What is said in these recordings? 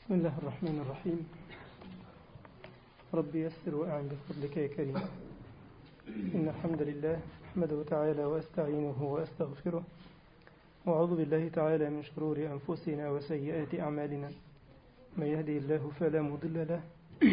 بسم الله الرحمن الرحيم ربي يسر وأعن بفضلك يا كريم إن الحمد لله أحمده تعالى وأستعينه وأستغفره وأعوذ بالله تعالى من شرور أنفسنا وسيئات أعمالنا من يهدي الله فلا مضل له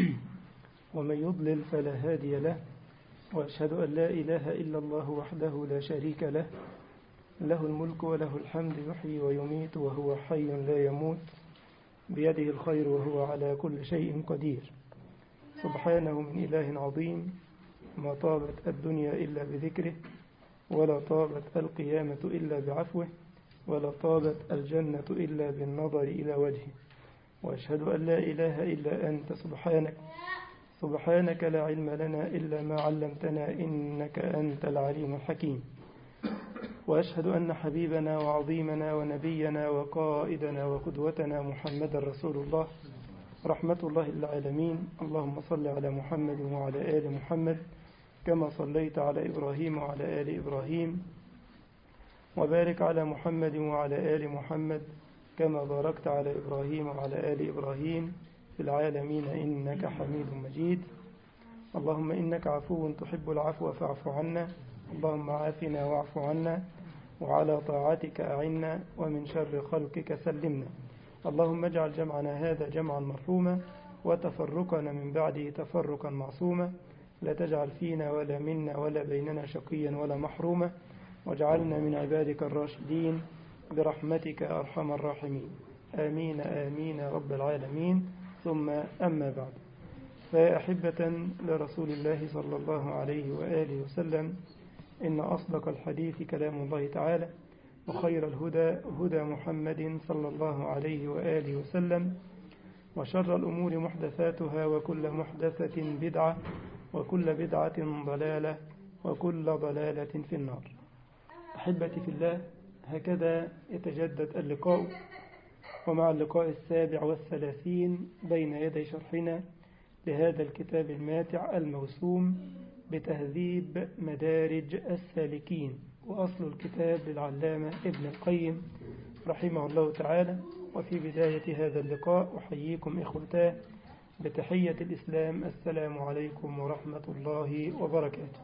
ومن يضلل فلا هادي له وأشهد أن لا إله إلا الله وحده لا شريك له له الملك وله الحمد يحيي ويميت وهو حي لا يموت بيده الخير وهو على كل شيء قدير سبحانه من إله عظيم ما طابت الدنيا إلا بذكره ولا طابت القيامة إلا بعفوه ولا طابت الجنة إلا بالنظر إلى وجهه وأشهد أن لا إله إلا أنت سبحانك سبحانك لا علم لنا إلا ما علمتنا إنك أنت العليم الحكيم وأشهد أن حبيبنا وعظيمنا ونبينا وقائدنا وقدوتنا محمد رسول الله رحمة الله للعالمين اللهم صل على محمد وعلى آل محمد كما صليت على إبراهيم وعلى آل إبراهيم وبارك على محمد وعلى آل محمد كما باركت على إبراهيم وعلى آل إبراهيم في العالمين إنك حميد مجيد اللهم إنك عفو تحب العفو فاعف عنا اللهم عافنا واعف عنا وعلى طاعتك أعنا ومن شر خلقك سلمنا اللهم اجعل جمعنا هذا جمعا مرحوما وتفرقنا من بعده تفرقا معصوما لا تجعل فينا ولا منا ولا بيننا شقيا ولا محروما واجعلنا من عبادك الراشدين برحمتك أرحم الراحمين آمين آمين يا رب العالمين ثم أما بعد فيا أحبة لرسول الله صلى الله عليه وآله وسلم إن أصدق الحديث كلام الله تعالى وخير الهدى هدى محمد صلى الله عليه وآله وسلم وشر الأمور محدثاتها وكل محدثة بدعة وكل بدعة ضلالة وكل ضلالة في النار أحبتي في الله هكذا يتجدد اللقاء ومع اللقاء السابع والثلاثين بين يدي شرحنا لهذا الكتاب الماتع الموسوم بتهذيب مدارج السالكين وأصل الكتاب للعلامة ابن القيم رحمه الله تعالى وفي بداية هذا اللقاء أحييكم إخوتاه بتحية الإسلام السلام عليكم ورحمة الله وبركاته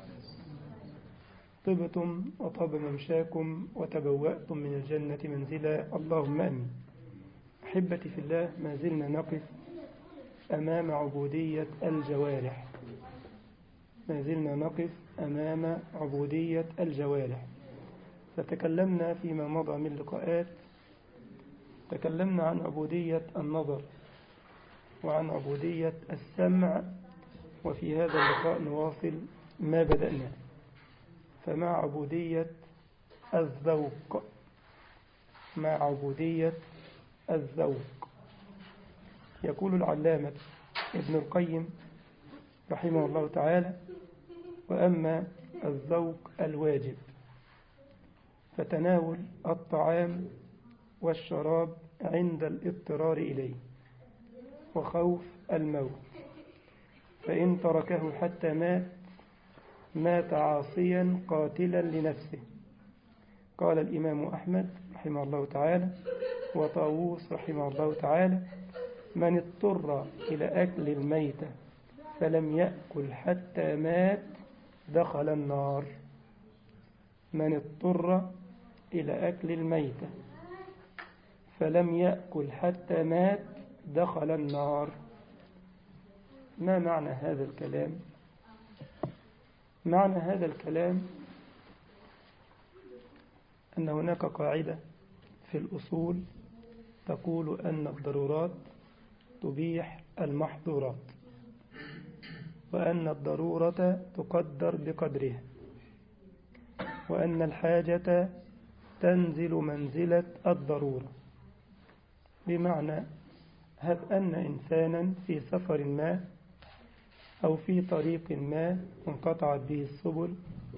طبتم وطاب ممشاكم وتبوأتم من الجنة منزلا اللهم أمين أحبتي في الله ما زلنا نقف أمام عبودية الجوارح ما زلنا نقف أمام عبودية الجوارح فتكلمنا فيما مضى من لقاءات تكلمنا عن عبودية النظر وعن عبودية السمع وفي هذا اللقاء نواصل ما بدأنا فمع عبودية الذوق مع عبودية الذوق يقول العلامة ابن القيم رحمه الله تعالى وأما الذوق الواجب فتناول الطعام والشراب عند الاضطرار إليه وخوف الموت فإن تركه حتى مات مات عاصيا قاتلا لنفسه قال الإمام أحمد رحمه الله تعالى وطاووس رحمه الله تعالى من اضطر إلى أكل الميتة فلم يأكل حتى مات دخل النار من اضطر إلى أكل الميتة فلم يأكل حتى مات دخل النار ما معنى هذا الكلام معنى هذا الكلام أن هناك قاعدة في الأصول تقول أن الضرورات تبيح المحظورات وأن الضرورة تقدر بقدرها وأن الحاجة تنزل منزلة الضرورة بمعنى هب أن إنسانا في سفر ما أو في طريق ما انقطعت به السبل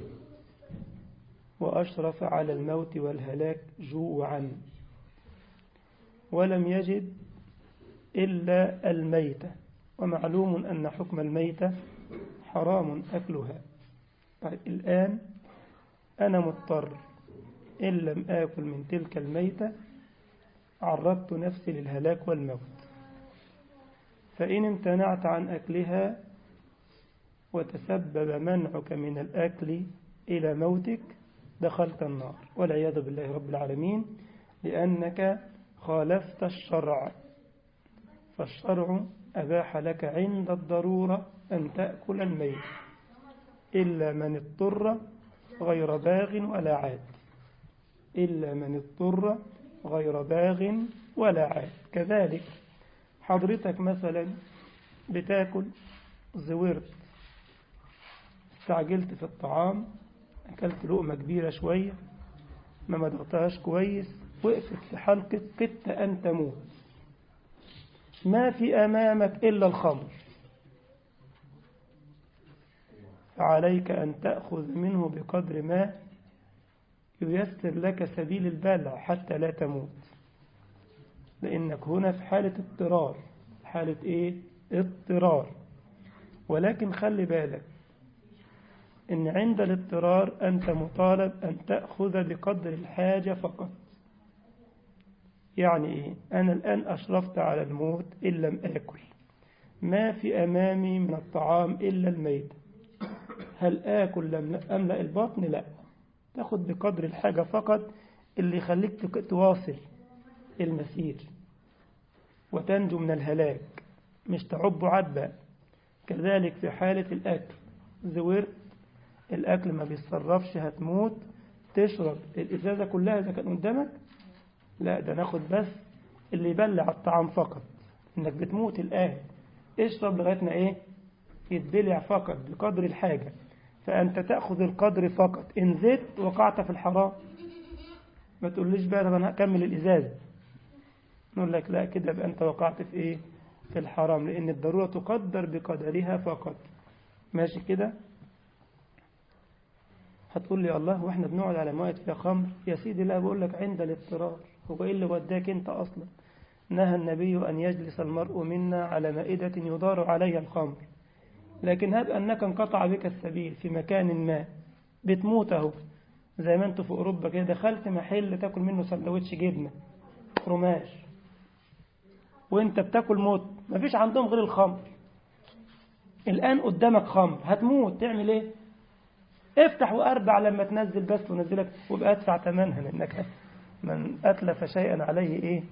وأشرف على الموت والهلاك جوعا ولم يجد إلا الميتة ومعلوم أن حكم الميتة حرام أكلها طيب الآن أنا مضطر إن لم آكل من تلك الميتة عرضت نفسي للهلاك والموت فإن امتنعت عن أكلها وتسبب منعك من الأكل إلى موتك دخلت النار والعياذ بالله رب العالمين لأنك خالفت الشرع فالشرع أباح لك عند الضرورة أن تأكل الميت إلا من اضطر غير باغ ولا عاد إلا من اضطر غير باغ ولا عاد كذلك حضرتك مثلا بتاكل زورت استعجلت في الطعام أكلت لقمة كبيرة شوية ما مضغتهاش كويس وقفت في حلقك كدت أن تموت ما في أمامك إلا الخمر فعليك أن تأخذ منه بقدر ما ييسر لك سبيل البلع حتى لا تموت لأنك هنا في حالة اضطرار حالة إيه؟ اضطرار ولكن خلي بالك إن عند الاضطرار أنت مطالب أن تأخذ بقدر الحاجة فقط يعني إيه؟ أنا الآن أشرفت على الموت إن لم آكل ما في أمامي من الطعام إلا الميت هل آكل لم أملأ البطن لا تاخد بقدر الحاجة فقط اللي يخليك تواصل المسير وتنجو من الهلاك مش تعب عدبا كذلك في حالة الأكل زورت الأكل ما بيتصرفش هتموت تشرب الإزازة كلها إذا كان قدامك لا ده ناخد بس اللي يبلع الطعام فقط إنك بتموت الآن اشرب لغاية ما إيه يتبلع فقط بقدر الحاجة فأنت تأخذ القدر فقط إن زدت وقعت في الحرام ما تقوليش بقى طب أنا هكمل الإزازة نقول لك لا كده يبقى أنت وقعت في إيه في الحرام لأن الضرورة تقدر بقدرها فقط ماشي كده هتقول لي الله واحنا بنقعد على مواد فيها خمر يا سيدي لا بقول لك عند الاضطرار هو ايه اللي وداك انت اصلا نهى النبي ان يجلس المرء منا على مائدة يدار عليها الخمر لكن هب انك انقطع بك السبيل في مكان ما بتموت اهو زي ما انتوا في اوروبا كده دخلت محل تاكل منه سندوتش جبنه رماش وانت بتاكل موت مفيش عندهم غير الخمر الان قدامك خمر هتموت تعمل ايه افتح واربع لما تنزل بس ونزلك وابقى ادفع ثمنها لانك من اتلف شيئا عليه ايه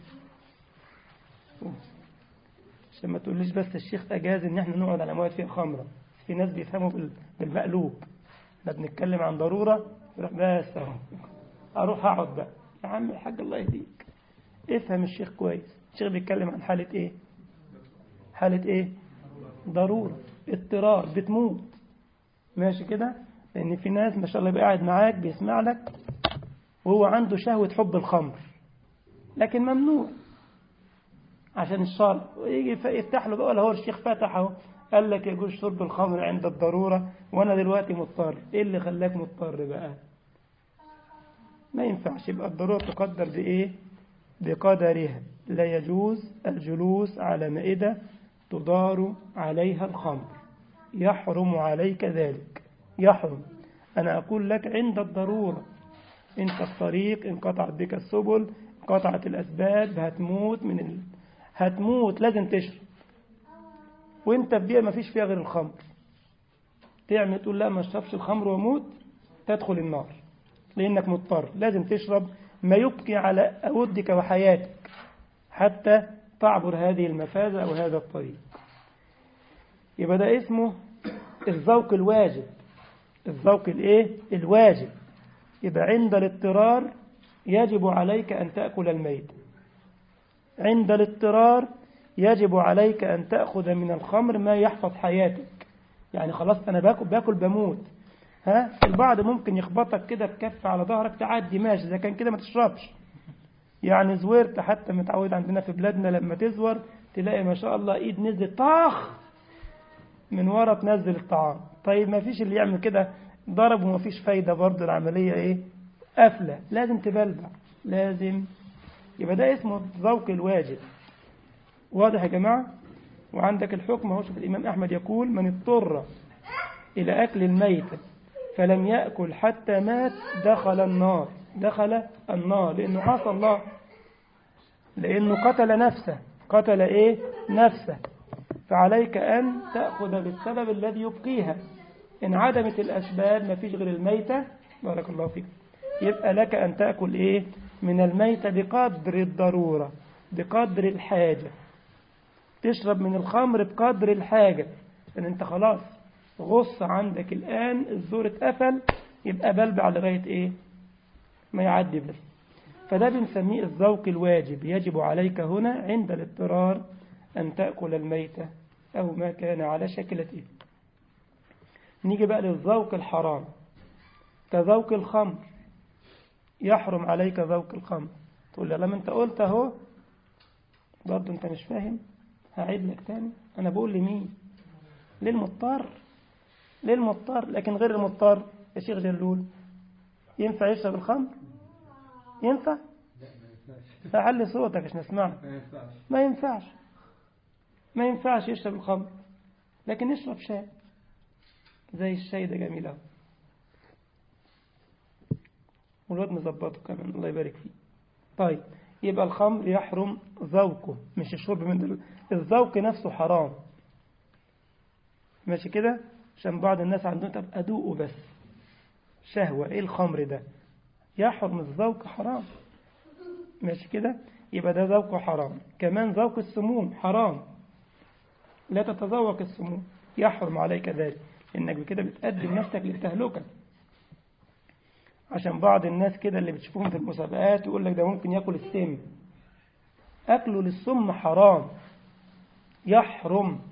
عشان ما تقوليش بس الشيخ اجاز ان احنا نقعد على مواد فيها خمره في ناس بيفهموا بالمقلوب احنا بنتكلم عن ضروره بس اهو اروح اقعد بقى يا عم الحاج الله يهديك افهم الشيخ كويس الشيخ بيتكلم عن حاله ايه حاله ايه ضروره اضطرار بتموت ماشي كده لأن في ناس ما شاء الله يبقى قاعد معاك بيسمع لك وهو عنده شهوة حب الخمر لكن ممنوع عشان الشرع ويجي يفتح له بقى ولا هو الشيخ فتحه قال لك يجوز شرب الخمر عند الضرورة وأنا دلوقتي مضطر إيه اللي خلاك مضطر بقى ما ينفعش يبقى الضرورة تقدر بإيه بقدرها لا يجوز الجلوس على مائدة تدار عليها الخمر يحرم عليك ذلك يحرم أنا أقول لك عند الضرورة أنت الطريق انقطعت بك السبل انقطعت الأسباب هتموت من ال... هتموت لازم تشرب وانت في بيئة ما فيش فيها غير الخمر تعمل تقول لا ما اشربش الخمر واموت تدخل النار لأنك مضطر لازم تشرب ما يبقي على أودك وحياتك حتى تعبر هذه المفازة أو هذا الطريق يبقى ده اسمه الذوق الواجب الذوق الايه الواجب يبقى عند الاضطرار يجب عليك أن تأكل الميت عند الاضطرار يجب عليك أن تأخذ من الخمر ما يحفظ حياتك يعني خلاص أنا باكل, باكل بموت ها البعض ممكن يخبطك كده بكف على ظهرك تعدي ماشي إذا كان كده ما تشربش يعني زورت حتى متعود عندنا في بلادنا لما تزور تلاقي ما شاء الله ايد نزلت طاخ من ورا تنزل الطعام طيب ما فيش اللي يعمل كده ضرب وما فيش فايدة برضه العملية ايه قافلة لازم تبلبع لازم يبقى ده اسمه ذوق الواجب واضح يا جماعة وعندك الحكم هو شوف الإمام أحمد يقول من اضطر إلى أكل الميتة فلم يأكل حتى مات دخل النار دخل النار لأنه عصى الله لأنه قتل نفسه قتل إيه نفسه فعليك أن تأخذ بالسبب الذي يبقيها إن عدمت الأسباب ما فيش غير الميتة بارك الله فيك يبقى لك أن تأكل إيه من الميتة بقدر الضرورة بقدر الحاجة تشرب من الخمر بقدر الحاجة لأن أنت خلاص غص عندك الآن الزور اتقفل يبقى بلبع لغاية إيه ما يعدي بس فده بنسميه الذوق الواجب يجب عليك هنا عند الاضطرار أن تأكل الميتة أو ما كان على شكلته نيجي بقى للذوق الحرام كذوق الخمر يحرم عليك ذوق الخمر تقول لي لما انت قلت اهو برضه انت مش فاهم هعيد لك تاني انا بقول لمين للمضطر للمضطر لكن غير المضطر يا شيخ جلول ينفع يشرب الخمر ينفع فعلي صوتك عشان نسمعك ما ينفعش ما ينفعش يشرب الخمر لكن يشرب شاي زي الشاي ده جميل أوي والواد مظبطه كمان الله يبارك فيه طيب يبقى الخمر يحرم ذوقه مش الشرب من دل... الذوق نفسه حرام ماشي كده عشان بعض الناس عندهم طب أدوقه بس شهوة إيه الخمر ده يحرم الذوق حرام ماشي كده يبقى ده ذوقه حرام كمان ذوق السموم حرام لا تتذوق السموم يحرم عليك ذلك إنك بكده بتقدم نفسك للتهلكة عشان بعض الناس كده اللي بتشوفهم في المسابقات يقول لك ده ممكن ياكل السم أكله للسم حرام يحرم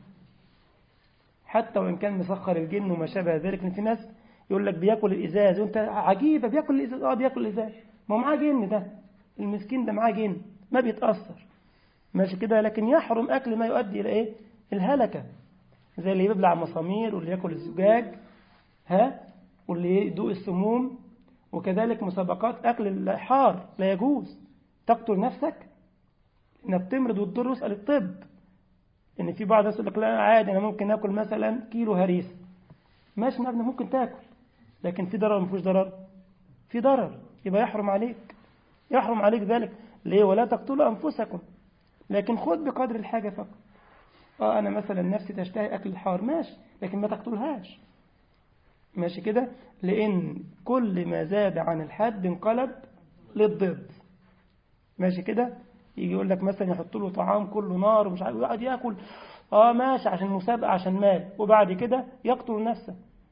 حتى وإن كان مسخر الجن وما شابه ذلك لأن في ناس يقول لك بياكل الإزاز وأنت عجيبة بياكل الإزاز آه بياكل الإزاز ما هو معاه جن ده المسكين ده معاه جن ما بيتأثر ماشي كده لكن يحرم أكل ما يؤدي إلى إيه الهلكة زي اللي يبلع مسامير واللي ياكل الزجاج ها واللي يدوق السموم وكذلك مسابقات أكل الحار لا يجوز تقتل نفسك إنك تمرض وتضر اسأل الطب إن في بعض الناس يقول لك لا عادي أنا ممكن آكل مثلا كيلو هريس ماشي نعم ممكن تاكل لكن في ضرر ما فيهوش ضرر في ضرر يبقى يحرم عليك يحرم عليك ذلك ليه ولا تقتلوا أنفسكم لكن خذ بقدر الحاجة فقط اه أنا مثلا نفسي تشتهي أكل الحار ماشي لكن ما تقتلهاش ماشي كده لأن كل ما زاد عن الحد انقلب للضد ماشي كده يجي يقول لك مثلا يحط له طعام كله نار ومش عارف ويقعد ياكل اه ماشي عشان مسابقة عشان مال وبعد كده يقتل نفسه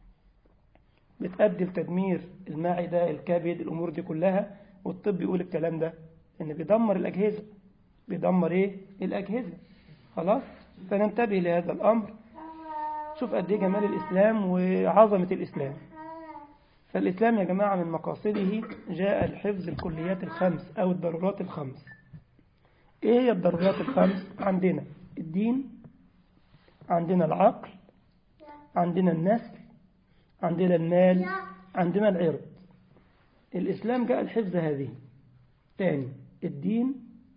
بتأدي لتدمير المعدة الكبد الأمور دي كلها والطب يقول الكلام ده إن بيدمر الأجهزة بيدمر إيه الأجهزة خلاص فننتبه لهذا الأمر شوف قد ايه جمال الإسلام وعظمة الإسلام فالإسلام يا جماعة من مقاصده جاء الحفظ الكليات الخمس أو الضرورات الخمس إيه هي الضرورات الخمس عندنا الدين عندنا العقل عندنا النسل عندنا المال عندنا العرض الإسلام جاء الحفظ هذه تاني الدين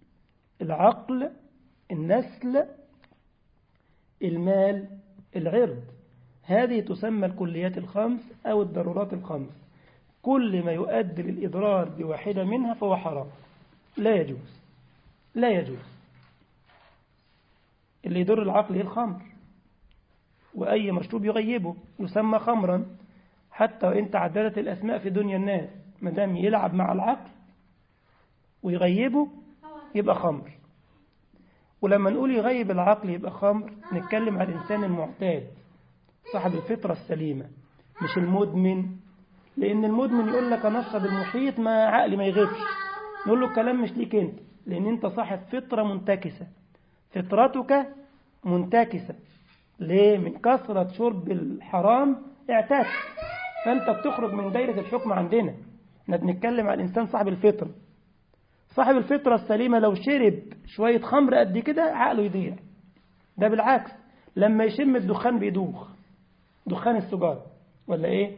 العقل النسل المال العرض هذه تسمى الكليات الخمس أو الضرورات الخمس كل ما يؤدي للإضرار بواحدة منها فهو حرام لا يجوز لا يجوز اللي يضر العقل هي الخمر وأي مشروب يغيبه يسمى خمرا حتى وإن تعددت الأسماء في دنيا الناس ما دام يلعب مع العقل ويغيبه يبقى خمر ولما نقول يغيب العقل يبقى خمر نتكلم على الإنسان المعتاد صاحب الفطرة السليمة مش المدمن لأن المدمن يقول لك أنا أشرب المحيط ما عقلي ما يغيبش نقول له الكلام مش ليك أنت لأن أنت صاحب فطرة منتكسة فطرتك منتكسة ليه؟ من كثرة شرب الحرام اعتاد فأنت بتخرج من دايرة الحكم عندنا احنا بنتكلم على الإنسان صاحب الفطرة صاحب الفطرة السليمة لو شرب شوية خمر قد كده عقله يضيع ده بالعكس لما يشم الدخان بيدوخ دخان السجارة ولا ايه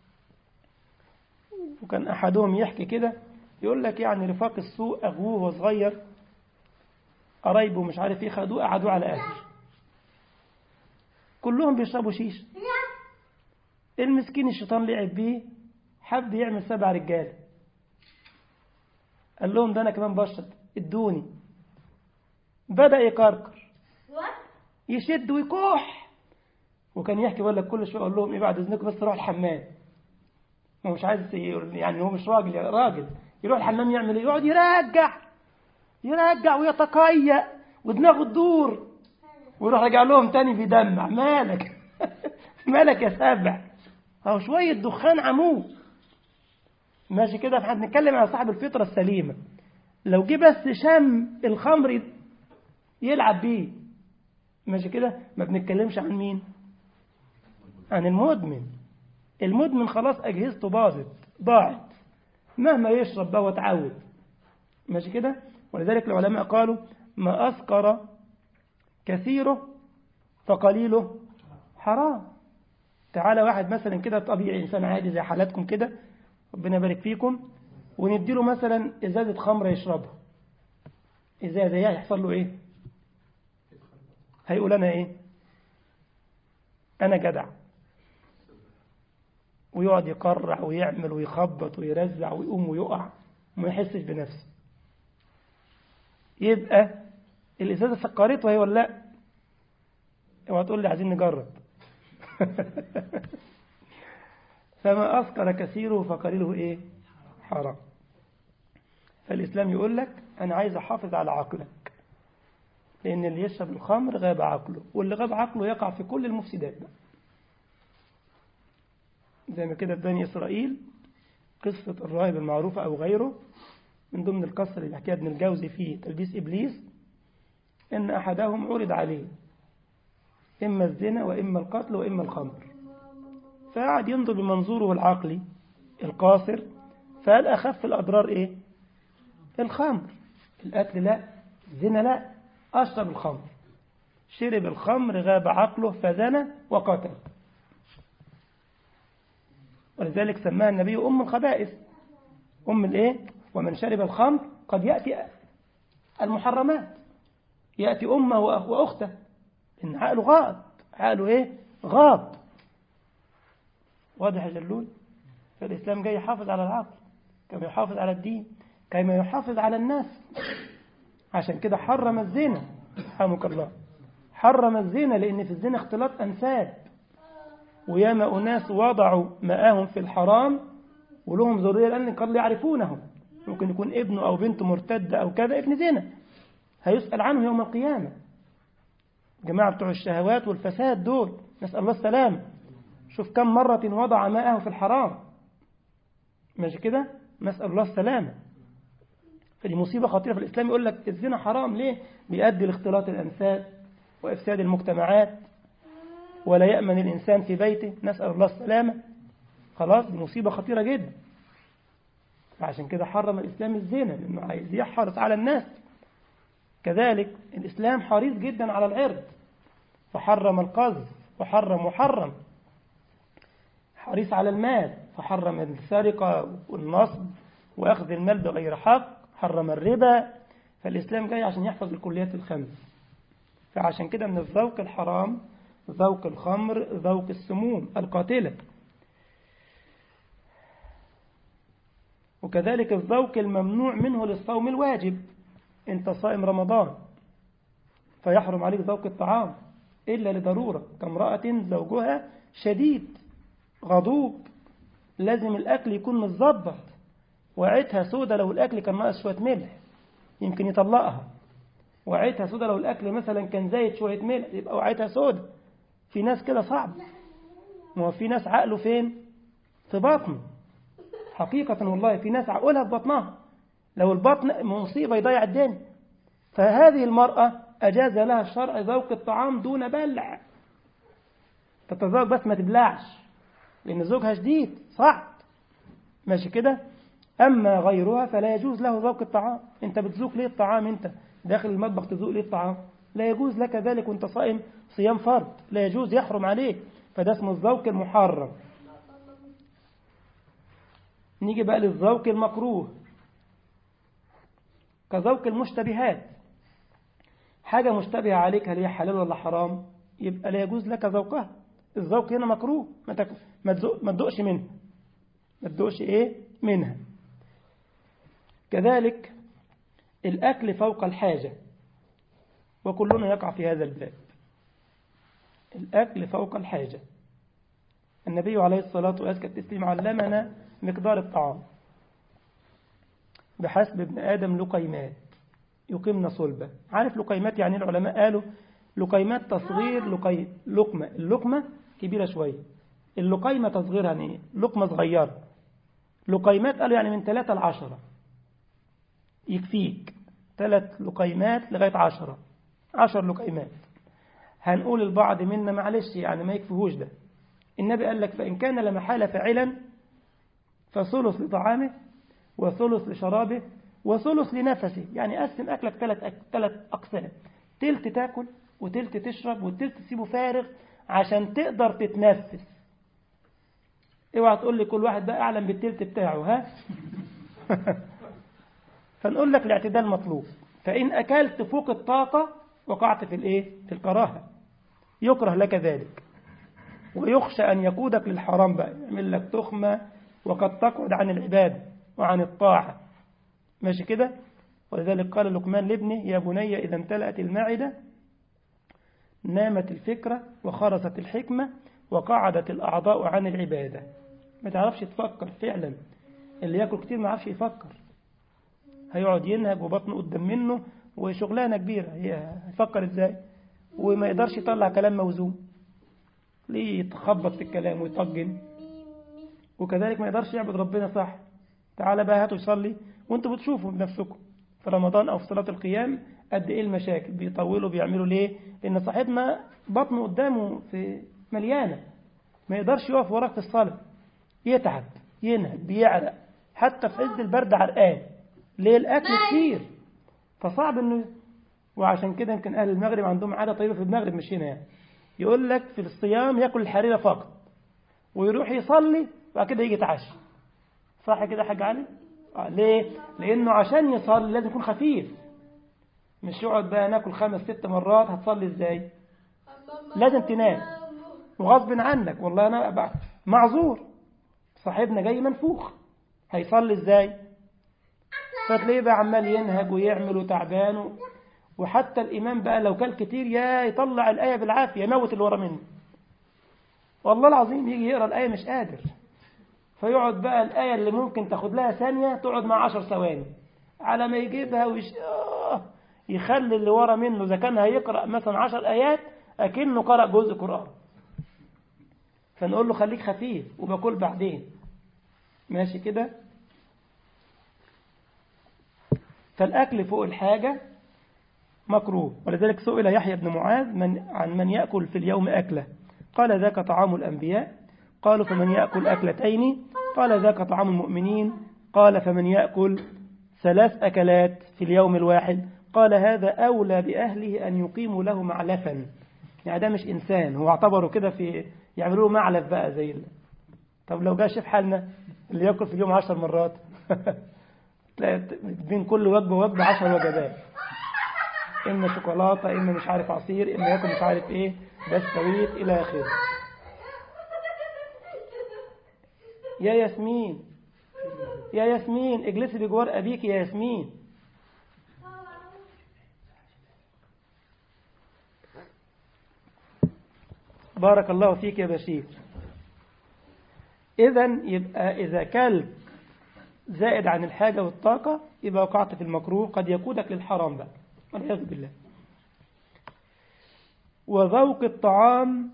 وكان أحدهم يحكي كده يقول لك يعني رفاق السوق أغوه وصغير قرايبه مش عارف ايه خدوه قعدوه على أهل كلهم بيشربوا شيش المسكين الشيطان لعب بيه حب يعمل سبع رجاله قال لهم ده أنا كمان بشرب ادوني بدأ يكركر يشد ويكح وكان يحكي يقول لك كل شويه اقول لهم ايه بعد اذنكم بس روح الحمام هو مش عايز يعني هو مش راجل يا راجل يروح الحمام يعمل ايه يقعد يرجع يرجع ويتقيأ ودماغه تدور ويروح راجع لهم تاني بيدمع مالك مالك يا سابع اهو شويه دخان عمود ماشي كده احنا بنتكلم على صاحب الفطره السليمه لو جه بس شم الخمر يلعب بيه ماشي كده ما بنتكلمش عن مين عن المدمن المدمن خلاص أجهزته باظت ضاعت مهما يشرب بقى وتعود ماشي كده ولذلك العلماء قالوا ما أسكر كثيره فقليله حرام تعالى واحد مثلا كده طبيعي إنسان عادي زي حالاتكم كده ربنا يبارك فيكم ونديله مثلا إزازة خمرة يشربها إزازة هيحصل له إيه هيقول أنا إيه أنا جدع ويقعد يقرع ويعمل ويخبط ويرزع ويقوم ويقع وما يحسش بنفسه يبقى الإزازة سكرته هي ولا لا اوعى تقول لي عايزين نجرب فما أسكر كثيره فقليله إيه حرام فالإسلام يقول لك أنا عايز أحافظ على عقلك لأن اللي يشرب الخمر غاب عقله واللي غاب عقله يقع في كل المفسدات بقى زي ما كده في بني إسرائيل قصة الراهب المعروفة أو غيره من ضمن القصة اللي بيحكيها ابن الجوزي في تلبيس إبليس إن أحدهم عرض عليه إما الزنا وإما القتل وإما الخمر فقعد ينظر بمنظوره العقلي القاصر فقال أخف الأضرار إيه الخمر القتل لا الزنا لا أشرب الخمر شرب الخمر غاب عقله فزنى وقتل ولذلك سماها النبي أم الخبائث أم الإيه ومن شرب الخمر قد يأتي المحرمات يأتي أمه وأخته إن عقله غاب عقله إيه غاب واضح يا جلول فالإسلام جاي يحافظ على العقل كما يحافظ على الدين كما يحافظ على الناس عشان كده حرم الزنا رحمك الله حرم الزنا لأن في الزنا اختلاط أنساب وياما أناس وضعوا مآهم في الحرام ولهم ذرية لأن قد لا يعرفونهم ممكن يكون ابنه أو بنته مرتدة أو كذا ابن زنا هيسأل عنه يوم القيامة جماعة بتوع الشهوات والفساد دول نسأل الله السلام شوف كم مرة وضع ماءه في الحرام ماشي كده نسأل الله السلامة فدي مصيبة خطيرة في الإسلام يقول لك الزنا حرام ليه بيؤدي لاختلاط الأنساب وإفساد المجتمعات ولا يأمن الإنسان في بيته نسأل الله السلامة خلاص دي مصيبة خطيرة جدا فعشان كده حرم الإسلام الزنا لأنه عايز يحرص على الناس كذلك الإسلام حريص جدا على العرض فحرم القذف وحرم محرم حريص على المال فحرم السرقة والنصب وأخذ المال بغير حق حرم الربا فالإسلام جاي عشان يحفظ الكليات الخمس فعشان كده من الذوق الحرام ذوق الخمر ذوق السموم القاتلة وكذلك الذوق الممنوع منه للصوم الواجب انت صائم رمضان فيحرم عليك ذوق الطعام إلا لضرورة كامرأة زوجها شديد غضوب لازم الأكل يكون متظبط وعيتها سودة لو الأكل كان ناقص شوية ملح يمكن يطلقها وعيتها سودة لو الأكل مثلا كان زايد شوية ملح يبقى وعيتها سودة في ناس كده صعب ما هو في ناس عقله فين في بطنه حقيقة والله في ناس عقولها في بطنها لو البطن مصيبة يضيع الدنيا فهذه المرأة أجاز لها الشرع ذوق الطعام دون بلع تتذوق بس ما تبلعش لأن زوجها شديد صعب ماشي كده أما غيرها فلا يجوز له ذوق الطعام أنت بتذوق ليه الطعام أنت داخل المطبخ تذوق ليه الطعام لا يجوز لك ذلك وانت صائم صيام فرض لا يجوز يحرم عليك فده اسمه الذوق المحرم نيجي بقى للذوق المكروه كذوق المشتبهات حاجة مشتبهة عليك هل هي حلال ولا حرام يبقى لا يجوز لك ذوقها الذوق هنا مكروه ما تك... ما تدقش منها ما تدقش ايه منها كذلك الأكل فوق الحاجة وكلنا يقع في هذا الباب الأكل فوق الحاجة النبي عليه الصلاة والسلام علمنا مقدار الطعام بحسب ابن آدم لقيمات يقيمنا صلبة عارف لقيمات يعني العلماء قالوا لقيمات تصغير لقي... لقمة اللقمة كبيرة شوية اللقيمة تصغيرها يعني ايه لقمة صغيرة لقيمات قالوا يعني من ثلاثة لعشرة يكفيك ثلاث لقيمات لغاية عشرة عشر لقيمات هنقول البعض منا معلش يعني ما يكفيهوش ده النبي قال لك فإن كان لمحالة فاعلا فثلث لطعامه وثلث لشرابه وثلث لنفسه يعني قسم أكلك ثلاث أك... ثلاث أقسام تلت تاكل وتلت تشرب والتلت تسيبه فارغ عشان تقدر تتنفس اوعى تقول لي كل واحد بقى اعلم بالتلت بتاعه ها فنقول لك الاعتدال مطلوب فإن أكلت فوق الطاقة وقعت في الايه في الكراهة يكره لك ذلك ويخشى أن يقودك للحرام بقى يعمل لك تخمة وقد تقعد عن العبادة وعن الطاعة ماشي كده ولذلك قال لقمان لابنه يا بني إذا امتلأت المعدة نامت الفكرة وخرست الحكمة وقعدت الأعضاء عن العبادة ما تعرفش تفكر فعلا اللي ياكل كتير ما يعرفش يفكر هيقعد ينهج وبطنه قدام منه وشغلانة كبيرة هي هيفكر ازاي وما يقدرش يطلع كلام موزون ليه يتخبط في الكلام ويطجن وكذلك ما يقدرش يعبد ربنا صح تعالى بقى هاتوا يصلي وانتوا بتشوفوا بنفسكم في رمضان أو في صلاة القيام قد إيه المشاكل بيطولوا بيعملوا ليه لأن صاحبنا بطنه قدامه في مليانة ما يقدرش يقف وراك في الصلاة يتعب ينهب بيعرق حتى في عز البرد عرقان ليه الأكل كتير فصعب إنه وعشان كده يمكن أهل المغرب عندهم عادة طيبة في المغرب مش هنا يعني يقول لك في الصيام ياكل الحريرة فقط ويروح يصلي وبعد كده يجي يتعشى صح كده يا حاج علي؟ آه ليه؟ لأنه عشان يصلي لازم يكون خفيف مش يقعد بقى ناكل خمس ست مرات هتصلي ازاي؟ لازم تنام وغصب عنك والله أنا أبقى معذور صاحبنا جاي منفوخ هيصلي ازاي؟ فتلاقيه بقى عمال ينهج ويعمل وتعبان وحتى الإمام بقى لو كل كتير يا يطلع الآية بالعافية يموت اللي ورا منه والله العظيم يجي يقرأ الآية مش قادر فيقعد بقى الآية اللي ممكن تاخد لها ثانية تقعد مع عشر ثواني على ما يجيبها ويش... آه يخلي اللي ورا منه إذا كان هيقرأ مثلا عشر آيات أكنه قرأ جزء قرآن فنقول له خليك خفيف وباكل بعدين ماشي كده فالأكل فوق الحاجة مكروه ولذلك سئل يحيى بن معاذ من عن من يأكل في اليوم أكله قال ذاك طعام الأنبياء قالوا فمن يأكل أكلتين قال ذاك طعام المؤمنين قال فمن يأكل ثلاث أكلات في اليوم الواحد قال هذا أولى بأهله أن يقيموا له معلفا يعني ده مش إنسان هو اعتبروا كده في يعملوا له معلف بقى زي ال... طب لو جاء شوف حالنا اللي يأكل في اليوم عشر مرات بين كل وجبة وجبة عشر وجبات إما شوكولاتة إما مش عارف عصير إما ياكل مش عارف إيه بسكويت إلى آخره يا ياسمين يا ياسمين اجلسي بجوار أبيك يا ياسمين بارك الله فيك يا بشير إذا يبقى إذا كلت زائد عن الحاجة والطاقة يبقى وقعت في المكروه قد يقودك للحرام بقى والعياذ بالله وذوق الطعام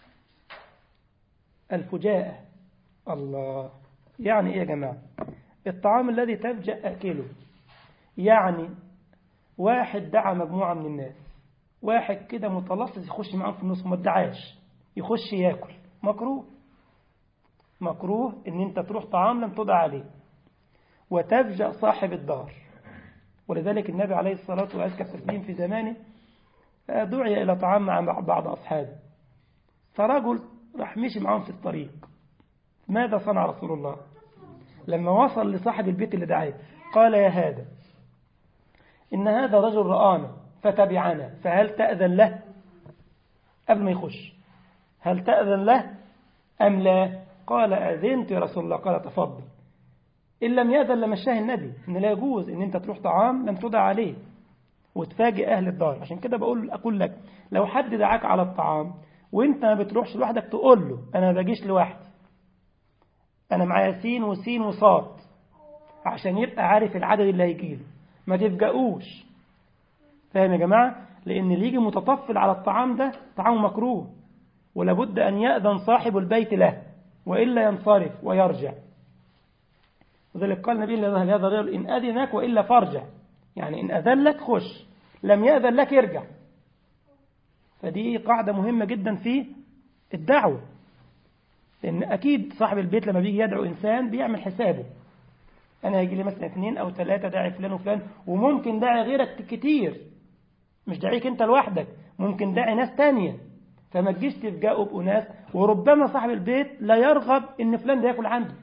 الفجاءة الله يعني ايه يا جماعة الطعام الذي تفجأ أكله يعني واحد دعا مجموعة من الناس واحد كده متلصص يخش معاهم في النص وما ادعاش يخش ياكل مكروه مكروه ان انت تروح طعام لم تدع عليه وتفجأ صاحب الدار ولذلك النبي عليه الصلاة والسلام في زمانه دعي إلى طعام مع بعض أصحابه فرجل راح مشي معهم في الطريق ماذا صنع رسول الله لما وصل لصاحب البيت اللي دعاه قال يا هذا إن هذا رجل رآنا فتبعنا فهل تأذن له قبل ما يخش هل تأذن له أم لا قال أذنت يا رسول الله قال تفضل إن لم يأذن لمشاه النبي إن لا يجوز إن أنت تروح طعام لم تدع عليه وتفاجئ أهل الدار عشان كده بقول أقول لك لو حد دعاك على الطعام وانت ما بتروحش لوحدك تقول له انا ما باجيش لوحدي انا معايا سين وسين وصاد عشان يبقى عارف العدد اللي هيجيله ما تفجأوش فاهم يا جماعة لأن اللي يجي متطفل على الطعام ده طعام مكروه ولابد أن يأذن صاحب البيت له وإلا ينصرف ويرجع وذلك قال النبي لهذا الرجل إن أذنك وإلا فارجع يعني إن أذن لك خش لم يأذن لك ارجع فدي قاعدة مهمة جدا في الدعوة لأن أكيد صاحب البيت لما بيجي يدعو إنسان بيعمل حسابه أنا هيجي لي مثلا اثنين أو ثلاثة داعي فلان وفلان وممكن داعي غيرك كتير مش داعيك أنت لوحدك ممكن داعي ناس تانية فما تجيش تفجأوا بأناس وربما صاحب البيت لا يرغب إن فلان ده ياكل عنده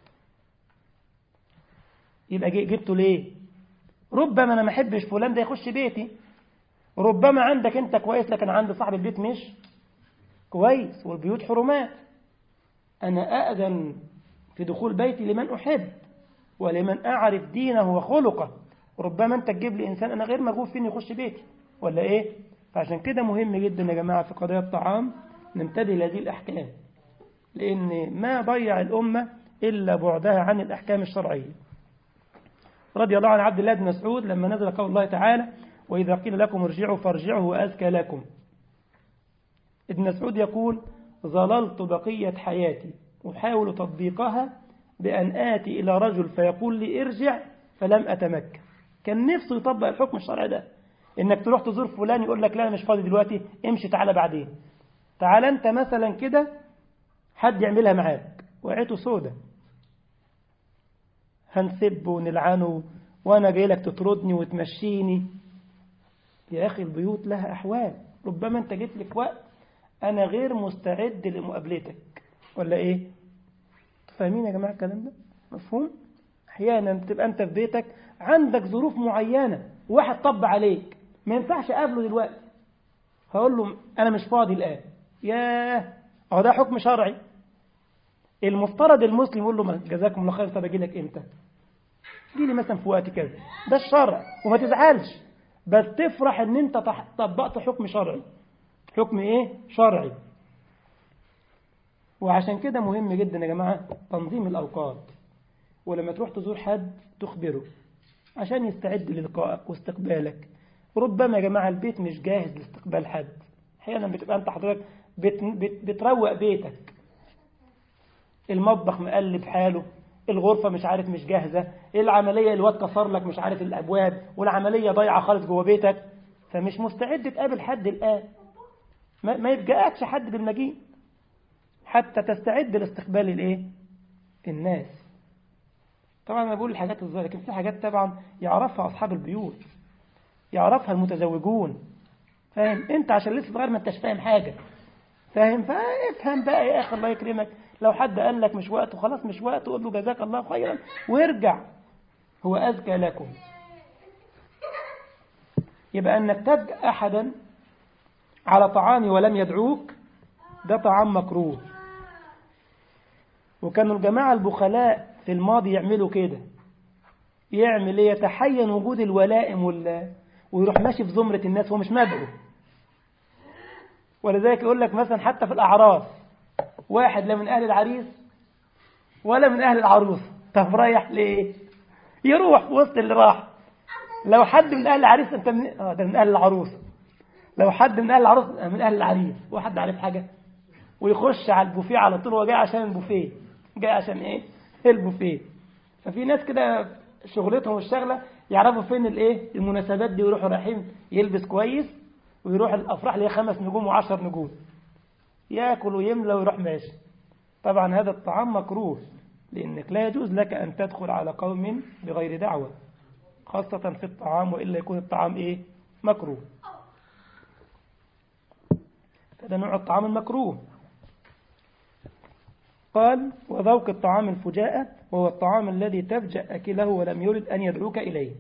يبقى جبته ليه ربما أنا ما أحبش فلان ده يخش بيتي ربما عندك أنت كويس لكن عند صاحب البيت مش كويس والبيوت حرمات أنا أأذن في دخول بيتي لمن أحب ولمن أعرف دينه وخلقه ربما أنت تجيب لي إنسان أنا غير مرغوب فيه يخش بيتي ولا إيه فعشان كده مهم جدا يا جماعة في قضايا الطعام ننتبه لهذه الأحكام لأن ما ضيع الأمة إلا بعدها عن الأحكام الشرعية رضي الله عن عبد الله بن مسعود لما نزل قول الله تعالى وإذا قيل لكم ارجعوا فارجعوا وأزكى لكم ابن مسعود يقول ظللت بقية حياتي أحاول تطبيقها بأن آتي إلى رجل فيقول لي ارجع فلم أتمكن كان نفسه يطبق الحكم الشرعي ده إنك تروح تزور فلان يقول لك لا أنا مش فاضي دلوقتي امشي تعالى بعدين تعالى أنت مثلا كده حد يعملها معاك وقعته سودة هنسبه ونلعنه وأنا جاي لك تطردني وتمشيني يا أخي البيوت لها أحوال ربما أنت جيت لك وقت أنا غير مستعد لمقابلتك ولا إيه فاهمين يا جماعة الكلام ده مفهوم أحيانا تبقى أنت في بيتك عندك ظروف معينة واحد طب عليك ما ينفعش أقابله دلوقتي هقول له أنا مش فاضي الآن ياه أهو ده حكم شرعي المفترض المسلم يقول له جزاكم الله خير طب أجي لك إمتى جي لي مثلا في وقت كذا ده الشرع وما تزعلش بس تفرح ان انت طبقت حكم شرعي حكم ايه شرعي وعشان كده مهم جدا يا جماعة تنظيم الأوقات ولما تروح تزور حد تخبره عشان يستعد للقائك واستقبالك ربما يا جماعة البيت مش جاهز لاستقبال حد أحيانا بتبقى أنت حضرتك بت بت بتروق بيتك المطبخ مقلب حاله الغرفة مش عارف مش جاهزة العملية الواد كسر لك مش عارف الأبواب والعملية ضايعة خالص جوه بيتك فمش مستعد تقابل حد الآن ما, ما يفجأكش حد بالمجيء حتى تستعد لاستقبال الايه الناس طبعا انا بقول الحاجات الظاهره لكن في حاجات طبعا يعرفها اصحاب البيوت يعرفها المتزوجون فاهم انت عشان لسه صغير ما انتش فاهم حاجه فاهم فافهم بقى يا اخي الله يكرمك لو حد قال لك مش وقته خلاص مش وقته قول له جزاك الله خيرا وارجع هو أزكى لكم يبقى أنك تبدأ أحدا على طعام ولم يدعوك ده طعام مكروه وكانوا الجماعة البخلاء في الماضي يعملوا كده يعمل ايه يتحين وجود الولائم وال... ويروح ماشي في زمرة الناس هو مش مدعو ولذلك يقول لك مثلا حتى في الأعراس واحد لا من أهل العريس ولا من أهل العروس طب رايح ليه يروح في وسط اللي راح لو حد من أهل العريس أنت من آه ده من أهل العروس لو حد من أهل العروس من أهل العريس واحد عارف حاجة ويخش على البوفيه على طول هو جاي عشان البوفيه جاي عشان إيه البوفيه ففي ناس كده شغلتهم الشغلة يعرفوا فين الايه المناسبات دي ويروحوا رايحين يلبس كويس ويروح الافراح اللي هي خمس نجوم وعشر نجوم ياكل ويملى ويروح ماشي طبعا هذا الطعام مكروه لانك لا يجوز لك ان تدخل على قوم بغير دعوه خاصه في الطعام والا يكون الطعام ايه مكروه هذا نوع الطعام المكروه قال وذوق الطعام الفجاءة وهو الطعام الذي تفجأ أكله ولم يرد أن يدعوك إليه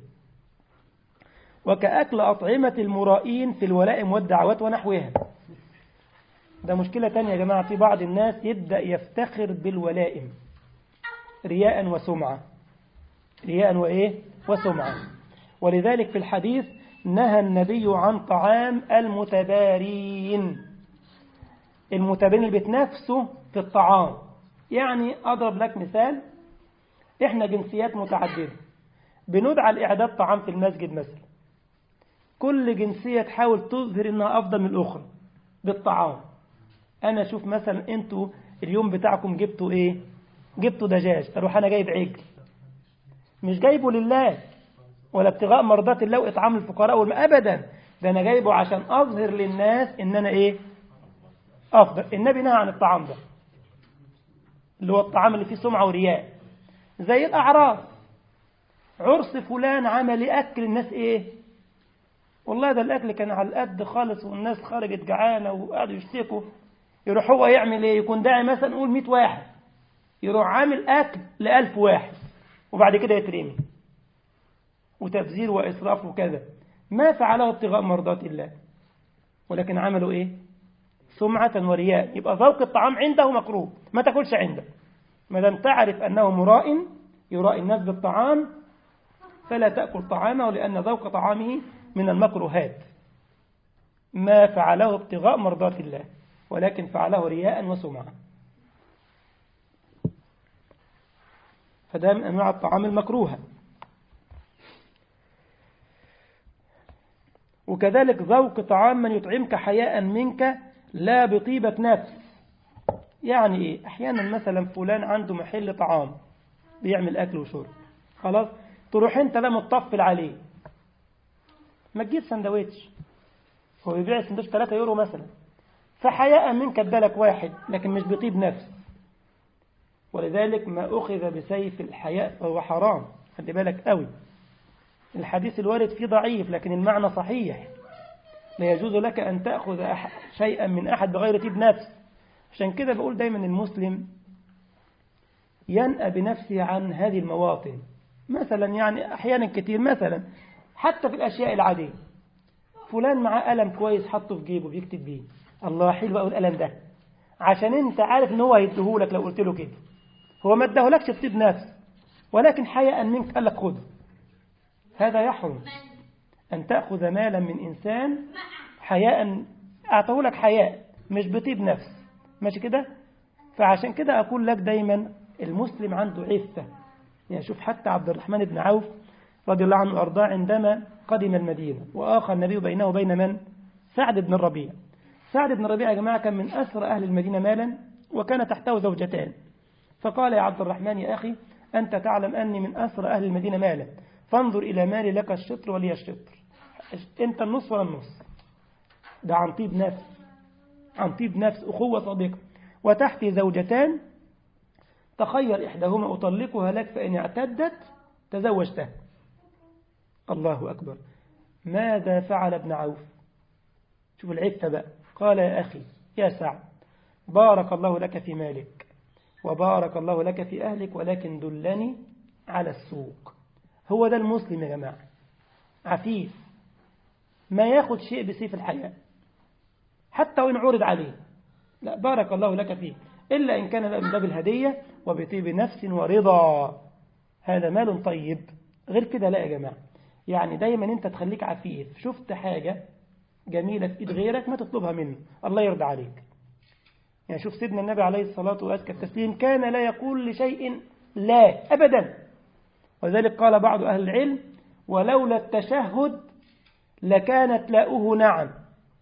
وكأكل أطعمة المرائين في الولائم والدعوات ونحوها ده مشكلة تانية يا جماعة في بعض الناس يبدأ يفتخر بالولائم رياء وسمعة رياء وإيه وسمعة ولذلك في الحديث نهى النبي عن طعام المتبارين المتابعين اللي بيتنافسوا في الطعام يعني أضرب لك مثال إحنا جنسيات متعددة بندعى لإعداد طعام في المسجد مثلا كل جنسية تحاول تظهر إنها أفضل من الأخرى بالطعام أنا أشوف مثلا أنتوا اليوم بتاعكم جبتوا إيه جبتوا دجاج أروح أنا جايب عجل مش جايبه لله ولا ابتغاء مرضات الله وإطعام الفقراء والم... أبدا ده أنا جايبه عشان أظهر للناس إن أنا إيه أفضل النبي نهى عن الطعام ده اللي هو الطعام اللي فيه سمعة ورياء زي الأعراس عرس فلان عمل أكل الناس إيه والله ده الأكل كان على القد خالص والناس خرجت جعانة وقعدوا يشتكوا يروح هو يعمل إيه يكون داعي مثلا نقول 100 واحد يروح عامل أكل لألف واحد وبعد كده يترمي وتبذير وإسراف وكذا ما فعله ابتغاء مرضات الله ولكن عملوا إيه سمعة ورياء يبقى ذوق الطعام عنده مكروه ما تاكلش عنده ما دام تعرف أنه مراء يرائي الناس بالطعام فلا تأكل طعامه لأن ذوق طعامه من المكروهات ما فعله ابتغاء مرضات الله ولكن فعله رياء وسمعة فده من أنواع الطعام المكروهة وكذلك ذوق طعام من يطعمك حياء منك لا بطيبة نفس يعني إيه أحيانا مثلا فلان عنده محل طعام بيعمل أكل وشرب خلاص تروح أنت لا متطفل عليه ما تجيب سندوتش هو بيبيع السندوتش 3 يورو مثلا فحياء منك ادالك واحد لكن مش بطيب نفس ولذلك ما أخذ بسيف الحياء فهو حرام خلي بالك قوي الحديث الوارد فيه ضعيف لكن المعنى صحيح لا يجوز لك أن تأخذ شيئا من أحد بغير طيب نفس عشان كده بقول دايما المسلم ينأى بنفسه عن هذه المواطن مثلا يعني أحيانا كتير مثلا حتى في الأشياء العادية فلان معاه قلم كويس حطه في جيبه بيكتب بيه الله حلو قوي القلم ده عشان انت عارف ان هو هيديهولك لو قلت له كده هو ما اداهولكش بطيب نفس ولكن حياء منك قال لك خده هذا يحرم أن تأخذ مالا من إنسان حياء أعطاه لك حياء مش بطيب نفس ماشي كده فعشان كده أقول لك دايما المسلم عنده عفة يعني شوف حتى عبد الرحمن بن عوف رضي الله عنه وأرضاه عندما قدم المدينة وآخى النبي بينه وبين من سعد بن الربيع سعد بن الربيع يا جماعة كان من أسرى أهل المدينة مالا وكان تحته زوجتان فقال يا عبد الرحمن يا أخي أنت تعلم أني من أسرى أهل المدينة مالا فانظر إلى مالي لك الشطر ولي الشطر أنت النص ولا النص ده عن طيب نفس عن طيب نفس أخوة صديقة وتحتي زوجتان تخير إحداهما أطلقها لك فإن اعتدت تزوجتها الله أكبر ماذا فعل ابن عوف شوف العفة بقى قال يا أخي يا سعد بارك الله لك في مالك وبارك الله لك في أهلك ولكن دلني على السوق هو ده المسلم يا جماعة عفيف ما ياخد شيء بسيف الحياة حتى وإن عرض عليه لا بارك الله لك فيه إلا إن كان من باب الهدية وبطيب نفس ورضا هذا مال طيب غير كده لا يا جماعة يعني دايما انت تخليك عفيف شفت حاجة جميلة في ايد غيرك ما تطلبها منه الله يرضى عليك يعني شوف سيدنا النبي عليه الصلاة وأزكى التسليم كان لا يقول لشيء لا أبدا وذلك قال بعض أهل العلم ولولا التشهد لكانت لاؤه نعم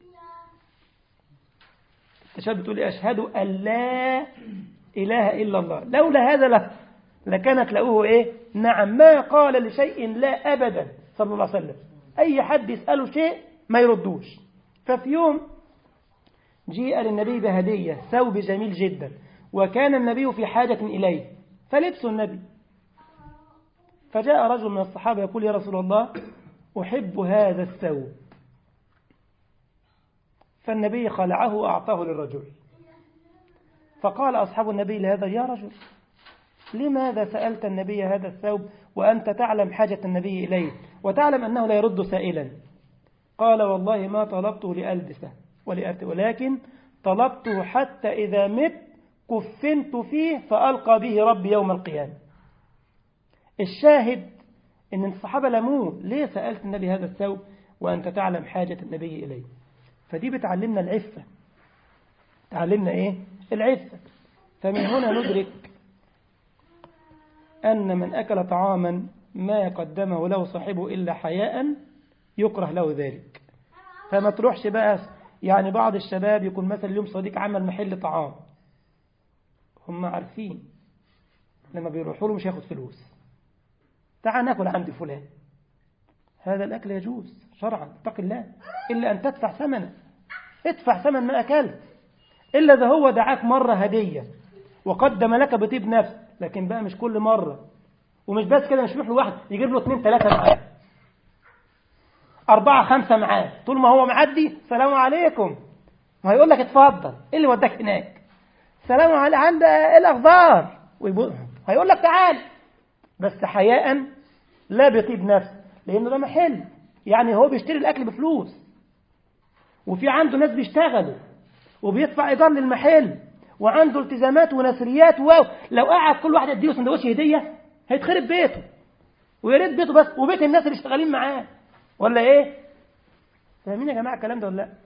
التشهد بتقول أشهد أن لا إله إلا الله لولا هذا له لكانت لاؤه إيه نعم ما قال لشيء لا أبدا صلى الله عليه وسلم أي حد يسأله شيء ما يردوش ففي يوم جيء للنبي بهدية ثوب جميل جدا وكان النبي في حاجة إليه فلبس النبي فجاء رجل من الصحابة يقول يا رسول الله أحب هذا الثوب فالنبي خلعه وأعطاه للرجل فقال أصحاب النبي لهذا يا رجل لماذا سألت النبي هذا الثوب وأنت تعلم حاجة النبي إليه وتعلم أنه لا يرد سائلا قال والله ما طلبته لألبسه ولكن طلبته حتى إذا مت كفنت فيه فألقى به ربي يوم القيامة الشاهد أن الصحابة لموه ليه سألت النبي هذا الثوب وأنت تعلم حاجة النبي إليه فدي بتعلمنا العفة تعلمنا إيه العفة فمن هنا ندرك أن من أكل طعاما ما قدمه له صاحبه إلا حياء يكره له ذلك فما تروحش بقى يعني بعض الشباب يكون مثلا اليوم صديق عمل محل طعام هم عارفين لما بيروحوا له مش هياخد فلوس تعال ناكل عند فلان هذا الأكل يجوز شرعا اتق الله إلا أن تدفع ثمنه ادفع ثمن ما أكلت إلا إذا هو دعاك مرة هدية وقدم لك بطيب نفس لكن بقى مش كل مرة ومش بس كده مش يروح له واحد يجيب له اثنين ثلاثة معاه أربعة خمسة معاه طول ما هو معدي سلام عليكم ما هيقول لك اتفضل ايه اللي وداك هناك سلام عليكم عند ايه الأخبار هيقول لك تعال بس حياء لا بطيب نفس لأنه ده محل يعني هو بيشتري الأكل بفلوس وفي عنده ناس بيشتغلوا وبيدفع إيجار للمحل وعنده التزامات ونسريات واو لو قعد كل واحد يديله سندوتش هدية هيتخرب بيته ويا ريت بيته بس وبيت الناس اللي شغالين معاه ولا ايه فاهمين يا جماعه الكلام ده ولا لا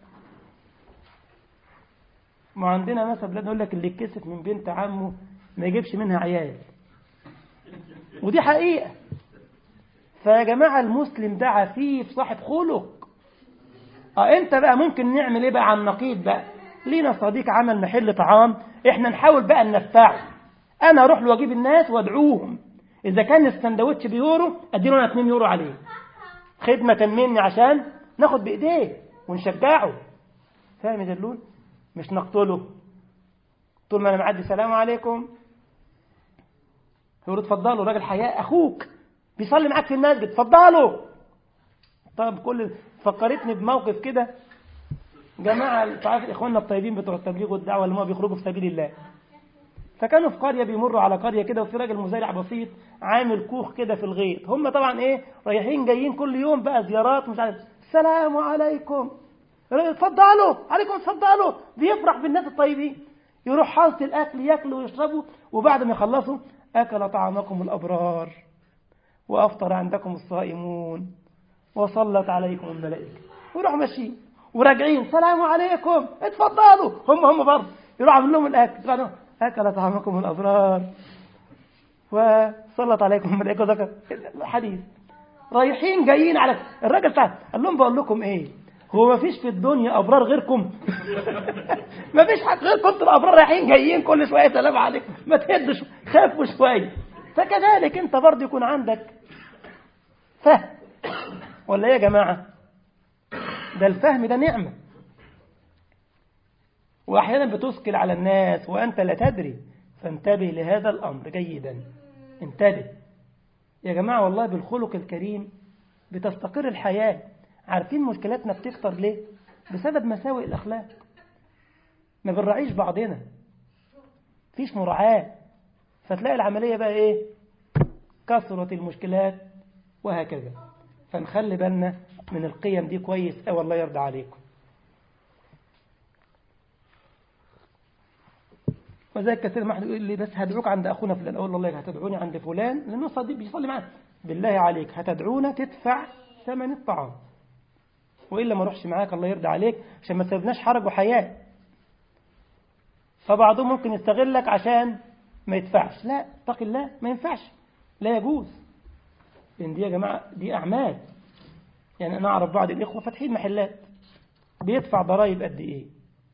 ما عندنا مثلا بلاد يقول لك اللي يتكسف من بنت عمه ما يجيبش منها عيال ودي حقيقه فيا جماعه المسلم ده عفيف صاحب خلق اه انت بقى ممكن نعمل ايه بقى على النقيض بقى لينا صديق عمل محل طعام احنا نحاول بقى ننفعه انا اروح له واجيب الناس وادعوهم اذا كان السندوتش بيورو اديله انا 2 يورو عليه خدمة مني عشان ناخد بايديه ونشجعه فاهم يا دلول مش نقتله طول ما انا معدي سلام عليكم يقول اتفضلوا راجل حياء اخوك بيصلي معاك في المسجد اتفضلوا طب كل فكرتني بموقف كده جماعة تعرف إخواننا الطيبين بتوع التبليغ والدعوة اللي هم بيخرجوا في سبيل الله فكانوا في قرية بيمروا على قرية كده وفي راجل مزارع بسيط عامل كوخ كده في الغيط هم طبعا ايه رايحين جايين كل يوم بقى زيارات مش عارف السلام عليكم اتفضلوا عليكم اتفضلوا بيفرح بالناس الطيبين يروح حاطط الاكل ياكلوا ويشربوا وبعد ما يخلصوا اكل طعامكم الابرار وافطر عندكم الصائمون وصلت عليكم الملائكه ويروحوا ماشيين وراجعين سلام عليكم اتفضلوا هم هم برضه يروح عامل لهم الاكل اكل طعامكم الابرار وصلت عليكم الملائكه ذكر الحديث رايحين جايين على الراجل بتاع قال لهم بقول لكم ايه هو ما فيش في الدنيا ابرار غيركم ما فيش حد غيركم انتوا الابرار رايحين جايين كل شويه سلام عليكم ما تهدش خافوا شويه فكذلك انت برضه يكون عندك فهم ولا ايه يا جماعه ده الفهم ده نعمة وأحيانا بتثقل على الناس وأنت لا تدري فانتبه لهذا الأمر جيدا انتبه يا جماعة والله بالخلق الكريم بتستقر الحياة عارفين مشكلاتنا بتكتر ليه بسبب مساوئ الأخلاق ما بنراعيش بعضنا فيش مراعاة فتلاقي العملية بقى إيه كثرت المشكلات وهكذا فنخلي بالنا من القيم دي كويس أو الله يرضى عليكم وذلك كثير ما يقول لي بس هدعوك عند أخونا فلان أقول الله هتدعوني عند فلان لأنه صديق بيصلي معاه بالله عليك هتدعونا تدفع ثمن الطعام وإلا ما اروحش معاك الله يرضى عليك عشان ما تسببناش حرج وحياة فبعضهم ممكن يستغلك عشان ما يدفعش لا اتق الله ما ينفعش لا يجوز لأن دي يا جماعة دي أعمال يعني أنا أعرف بعض الإخوة فاتحين محلات بيدفع ضرائب قد إيه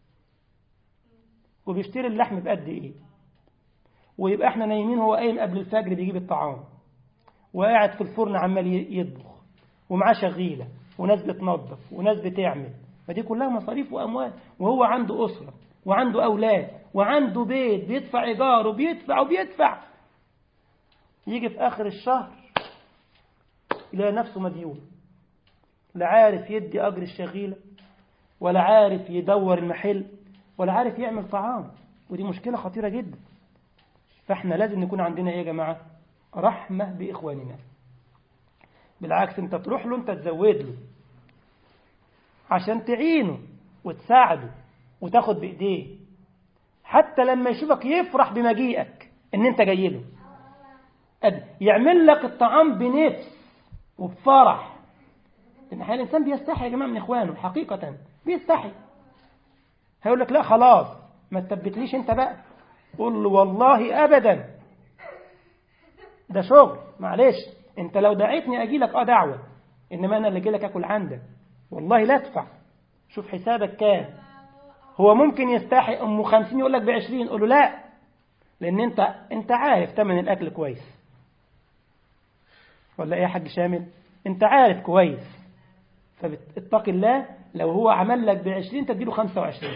وبيشتري اللحم بقد إيه ويبقى احنا نايمين هو قايم قبل الفجر بيجيب الطعام وقاعد في الفرن عمال يطبخ ومعاه شغيلة وناس بتنظف وناس بتعمل فدي كلها مصاريف وأموال وهو عنده أسرة وعنده أولاد وعنده بيت بيدفع إيجار وبيدفع وبيدفع يجي في آخر الشهر يلاقي نفسه مديون لا عارف يدي أجر الشغيلة ولا عارف يدور المحل ولا عارف يعمل طعام ودي مشكلة خطيرة جدا فاحنا لازم نكون عندنا ايه يا جماعة رحمة بإخواننا بالعكس انت تروح له انت تزود له عشان تعينه وتساعده وتاخد بإيديه حتى لما يشوفك يفرح بمجيئك ان انت جاي له يعمل لك الطعام بنفس وبفرح لان احيانا الانسان بيستحي يا جماعه من اخوانه حقيقه بيستحي هيقول لك لا خلاص ما تثبتليش انت بقى قول له والله ابدا ده شغل معلش انت لو دعيتني اجي لك اه دعوه انما انا اللي اجي لك اكل عندك والله لا ادفع شوف حسابك كام هو ممكن يستحي ام 50 يقول لك ب 20 قول له لا لان انت انت عارف ثمن الاكل كويس ولا ايه يا حاج شامل انت عارف كويس فاتق الله لو هو عمل لك ب 20 تديله 25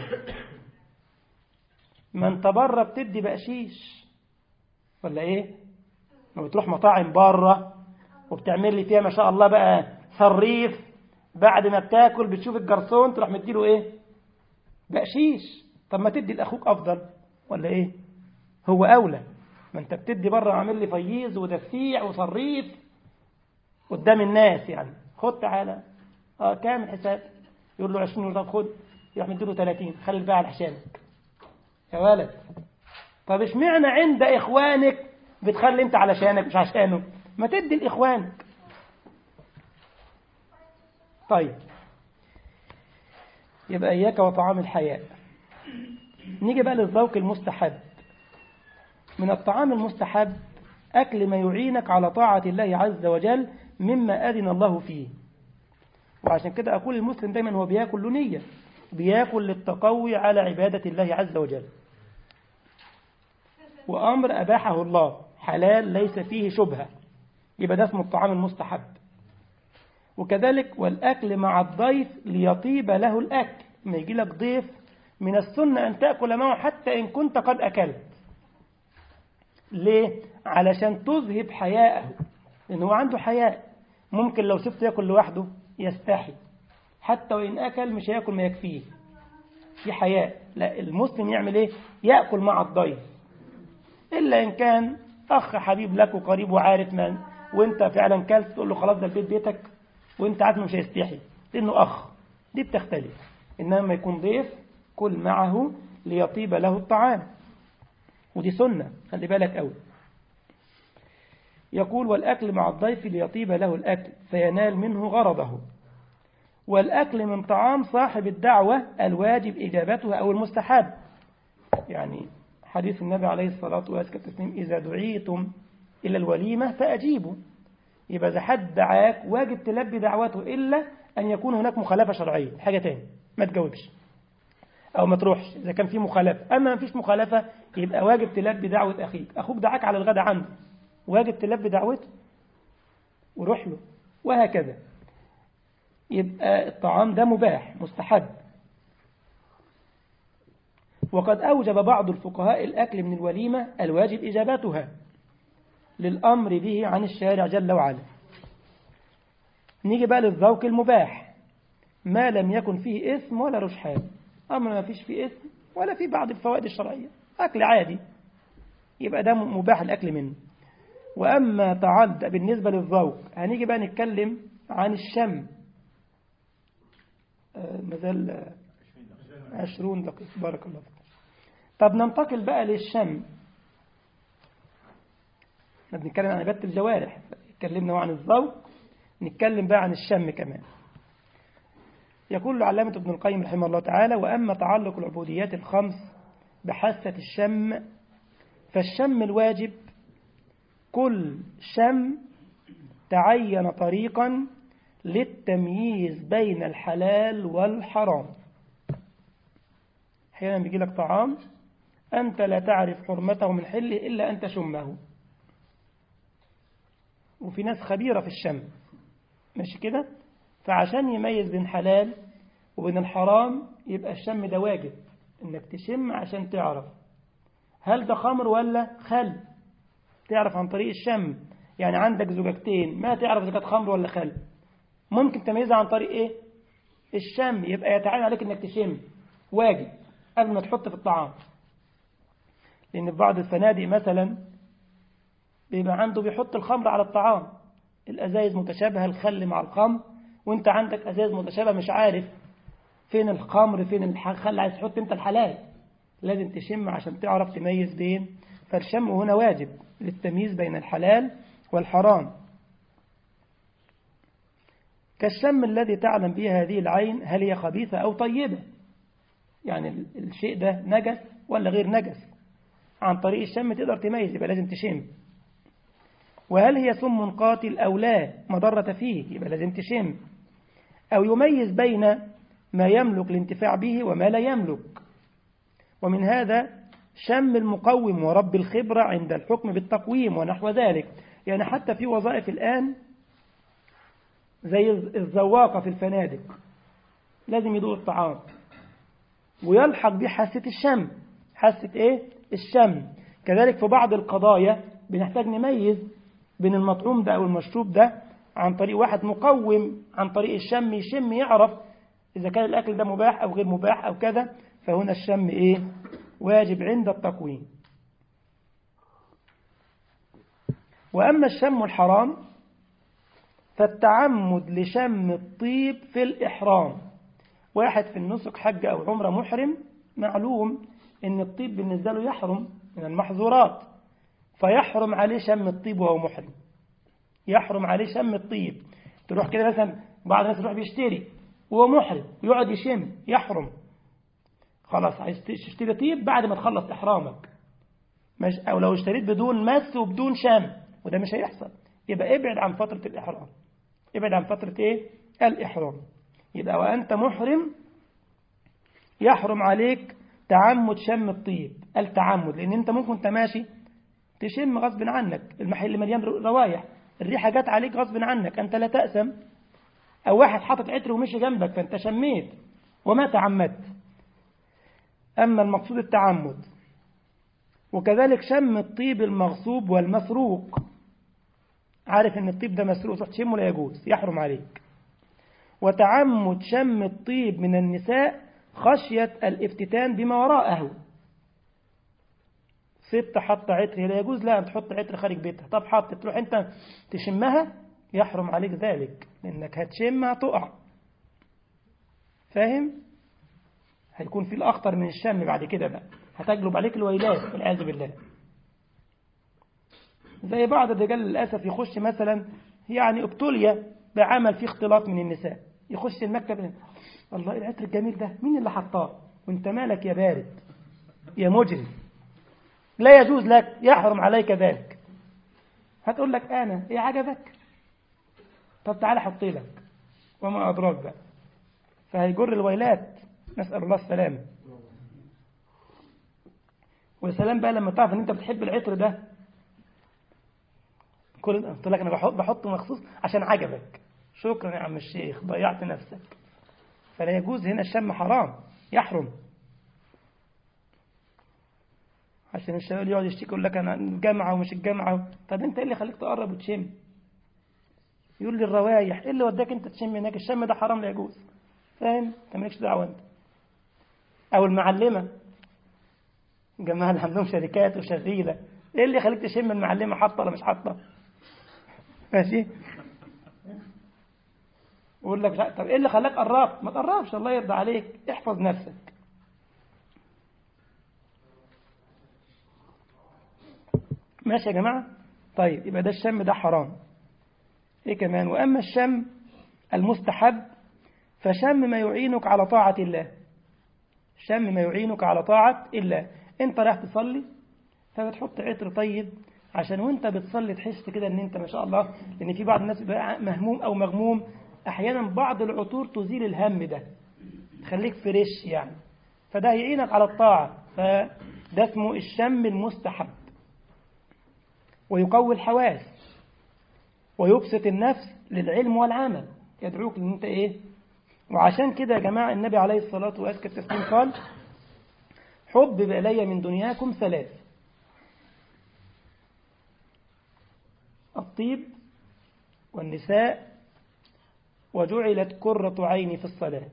ما انت بره بتدي بقشيش ولا ايه لما بتروح مطاعم بره وبتعمل لي فيها ما شاء الله بقى صريف بعد ما بتاكل بتشوف الجرسون تروح مديله ايه بقشيش طب ما تدي لاخوك افضل ولا ايه هو اولى ما انت بتدي بره عامل لي فييز ودفيع وصريف قدام الناس يعني خد تعالى اه كام الحساب يقول له 20 طب خد يروح مديله 30 خلي الباقي على حسابك يا ولد طب اشمعنى عند اخوانك بتخلي انت علشانك مش عشانه ما تدي لاخوانك طيب يبقى اياك وطعام الحياء نيجي بقى للذوق المستحب من الطعام المستحب أكل ما يعينك على طاعة الله عز وجل مما أذن الله فيه وعشان كده أقول المسلم دايما هو بياكل له نية بياكل للتقوي على عبادة الله عز وجل وأمر أباحه الله حلال ليس فيه شبهة يبقى ده اسمه الطعام المستحب وكذلك والأكل مع الضيف ليطيب له الأكل ما يجي لك ضيف من السنة أن تأكل معه حتى إن كنت قد أكلت ليه؟ علشان تذهب حياءه لأنه هو عنده حياء ممكن لو سبته يأكل لوحده يستحي حتى وإن أكل مش هيأكل ما يكفيه في حياء لا المسلم يعمل إيه؟ يأكل مع الضيف إلا إن كان أخ حبيب لك وقريب وعارف من وانت فعلا كلت تقول له خلاص ده البيت بيتك وانت عارف مش هيستحي لأنه أخ دي بتختلف إنما يكون ضيف كل معه ليطيب له الطعام ودي سنة خلي بالك قوي يقول والأكل مع الضيف ليطيب له الأكل فينال منه غرضه والأكل من طعام صاحب الدعوة الواجب إجابتها أو المستحب يعني حديث النبي عليه الصلاة والسلام إذا دعيتم إلى الوليمة فأجيبوا يبقى إذا حد دعاك واجب تلبي دعوته إلا أن يكون هناك مخالفة شرعية حاجة تاني ما تجاوبش أو ما تروحش إذا كان في مخالفة أما ما فيش مخالفة يبقى واجب تلبي دعوة أخيك أخوك دعاك على الغداء عنده واجب تلبي دعوته وروح له وهكذا يبقى الطعام ده مباح مستحب وقد أوجب بعض الفقهاء الأكل من الوليمة الواجب إجابتها للأمر به عن الشارع جل وعلا نيجي بقى للذوق المباح ما لم يكن فيه اسم ولا رشحان أمر ما فيش فيه اسم ولا فيه بعض الفوائد الشرعية أكل عادي يبقى ده مباح الأكل منه وأما تعد بالنسبة للذوق هنيجي بقى نتكلم عن الشم مازال عشرون دقيقة بارك الله فيك طب ننتقل بقى للشم احنا بنتكلم عن عبادة الجوارح اتكلمنا عن الذوق نتكلم بقى عن الشم كمان يقول العلامة ابن القيم رحمه الله تعالى وأما تعلق العبوديات الخمس بحاسة الشم فالشم الواجب كل شم تعين طريقا للتمييز بين الحلال والحرام أحيانا بيجي لك طعام أنت لا تعرف حرمته من حله إلا أن تشمه وفي ناس خبيرة في الشم ماشي كده فعشان يميز بين حلال وبين الحرام يبقى الشم ده واجب انك تشم عشان تعرف هل ده خمر ولا خل تعرف عن طريق الشم يعني عندك زجاجتين ما تعرف اذا كانت خمر ولا خل ممكن تميزها عن طريق ايه الشم يبقى يتعين عليك انك تشم واجب قبل ما تحط في الطعام لان في بعض الفنادق مثلا بيبقى عنده بيحط الخمر على الطعام الازايز متشابهه الخل مع الخمر وانت عندك ازايز متشابهه مش عارف فين الخمر فين الخل عايز تحط انت الحلال لازم تشم عشان تعرف تميز بين فالشم هنا واجب للتمييز بين الحلال والحرام كالشم الذي تعلم به هذه العين هل هي خبيثة أو طيبة يعني الشيء ده نجس ولا غير نجس عن طريق الشم تقدر تميز يبقى لازم تشم وهل هي سم قاتل أو لا مضرة فيه يبقى لازم تشم أو يميز بين ما يملك الانتفاع به وما لا يملك ومن هذا شم المقوم ورب الخبرة عند الحكم بالتقويم ونحو ذلك يعني حتى في وظائف الآن زي الزواقة في الفنادق لازم يدوق الطعام ويلحق به حاسة الشم حاسة ايه الشم كذلك في بعض القضايا بنحتاج نميز بين المطعوم ده أو المشروب ده عن طريق واحد مقوم عن طريق الشم يشم يعرف إذا كان الأكل ده مباح أو غير مباح أو كذا فهنا الشم إيه واجب عند التقويم وأما الشم الحرام فالتعمد لشم الطيب في الإحرام واحد في النسك حج أو عمرة محرم معلوم إن الطيب بالنسبة له يحرم من المحظورات فيحرم عليه شم الطيب وهو محرم يحرم عليه شم الطيب تروح كده مثلا بعض الناس يروح بيشتري وهو محرم ويقعد يشم يحرم خلاص عايز تشتري طيب بعد ما تخلص إحرامك مش أو لو اشتريت بدون مس وبدون شم وده مش هيحصل يبقى ابعد عن فترة الإحرام ابعد عن فترة إيه الإحرام يبقى وأنت محرم يحرم عليك تعمد شم الطيب التعمد لأن أنت ممكن أنت ماشي تشم غصب عنك المحل مليان روايح الريحة جت عليك غصب عنك أنت لا تأسم أو واحد حاطط عطر ومشي جنبك فأنت شميت وما تعمدت أما المقصود التعمد وكذلك شم الطيب المغصوب والمسروق عارف ان الطيب ده مسروق تروح تشمه لا يجوز يحرم عليك وتعمد شم الطيب من النساء خشية الافتتان بما وراءه ست حط عطر لا يجوز لا تحط عطر خارج بيتها طب حط تروح انت تشمها يحرم عليك ذلك لانك هتشمها تقع فاهم هيكون في الاخطر من الشم بعد كده بقى هتجلب عليك الويلات والعياذ بالله زي بعض الرجال للاسف يخش مثلا يعني ابتلي بعمل فيه اختلاط من النساء يخش المكتب الله العطر الجميل ده مين اللي حطاه وانت مالك يا بارد يا مجرم لا يجوز لك يحرم عليك ذلك هتقول لك انا ايه عجبك طب تعالى حط لك وما ادراك بقى فهيجر الويلات نسال الله السلامه وسلام بقى لما تعرف ان انت بتحب العطر ده كل قلت لك انا بحط بحطه مخصوص عشان عجبك شكرا يا عم الشيخ ضيعت نفسك فلا يجوز هنا الشم حرام يحرم عشان الشباب يقعد يشتكي يقول لك انا الجامعه ومش الجامعه طب انت ايه اللي خليك تقرب وتشم يقول لي الروايح ايه اللي وداك انت تشم هناك الشم ده حرام لا يجوز فاهم انت مالكش دعوه انت او المعلمه الجماعه اللي عندهم شركات وشغيله ايه اللي يخليك تشم المعلمه حاطه ولا مش حاطه ماشي يقول لك لا طب ايه اللي خلاك قربت ما تقربش الله يرضى عليك احفظ نفسك ماشي يا جماعة طيب يبقى ده الشم ده حرام ايه كمان واما الشم المستحب فشم ما يعينك على طاعة الله شم ما يعينك على طاعة الله انت رايح تصلي فبتحط عطر طيب عشان وانت بتصلي تحس كده ان انت ما شاء الله لان في بعض الناس بيبقى مهموم او مغموم احيانا بعض العطور تزيل الهم ده تخليك فريش يعني فده يعينك على الطاعة فده اسمه الشم المستحب ويقوي الحواس ويبسط النفس للعلم والعمل يدعوك ان انت ايه وعشان كده يا جماعة النبي عليه الصلاة والسلام قال حبب إلي من دنياكم ثلاث الطيب والنساء وجعلت كرة عيني في الصلاة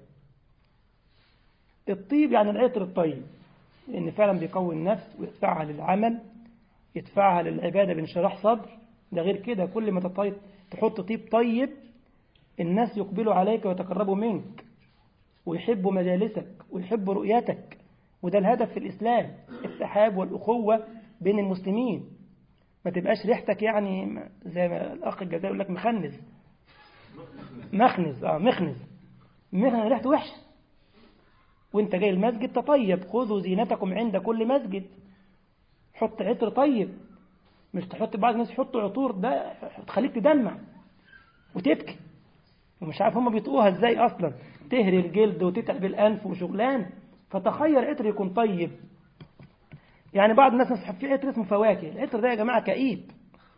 الطيب يعني العطر الطيب لأن فعلا بيقوي النفس ويدفعها للعمل يدفعها للعبادة بانشراح صدر ده غير كده كل ما تطيب تحط طيب طيب الناس يقبلوا عليك ويتقربوا منك ويحبوا مجالسك ويحبوا رؤيتك وده الهدف في الإسلام التحاب والأخوة بين المسلمين ما تبقاش ريحتك يعني زي ما الأخ الجزائري يقول لك مخنز مخنز اه مخنز مخنز ريحته وحشة وانت جاي المسجد تطيب خذوا زينتكم عند كل مسجد حط عطر طيب مش تحط بعض الناس يحطوا عطور ده تخليك تدمع وتبكي ومش عارف هم بيطقوها ازاي اصلا تهري الجلد وتتعب الانف وشغلان فتخير عطر يكون طيب يعني بعض الناس نصحب في عطر اسمه فواكه العطر ده يا جماعه كئيب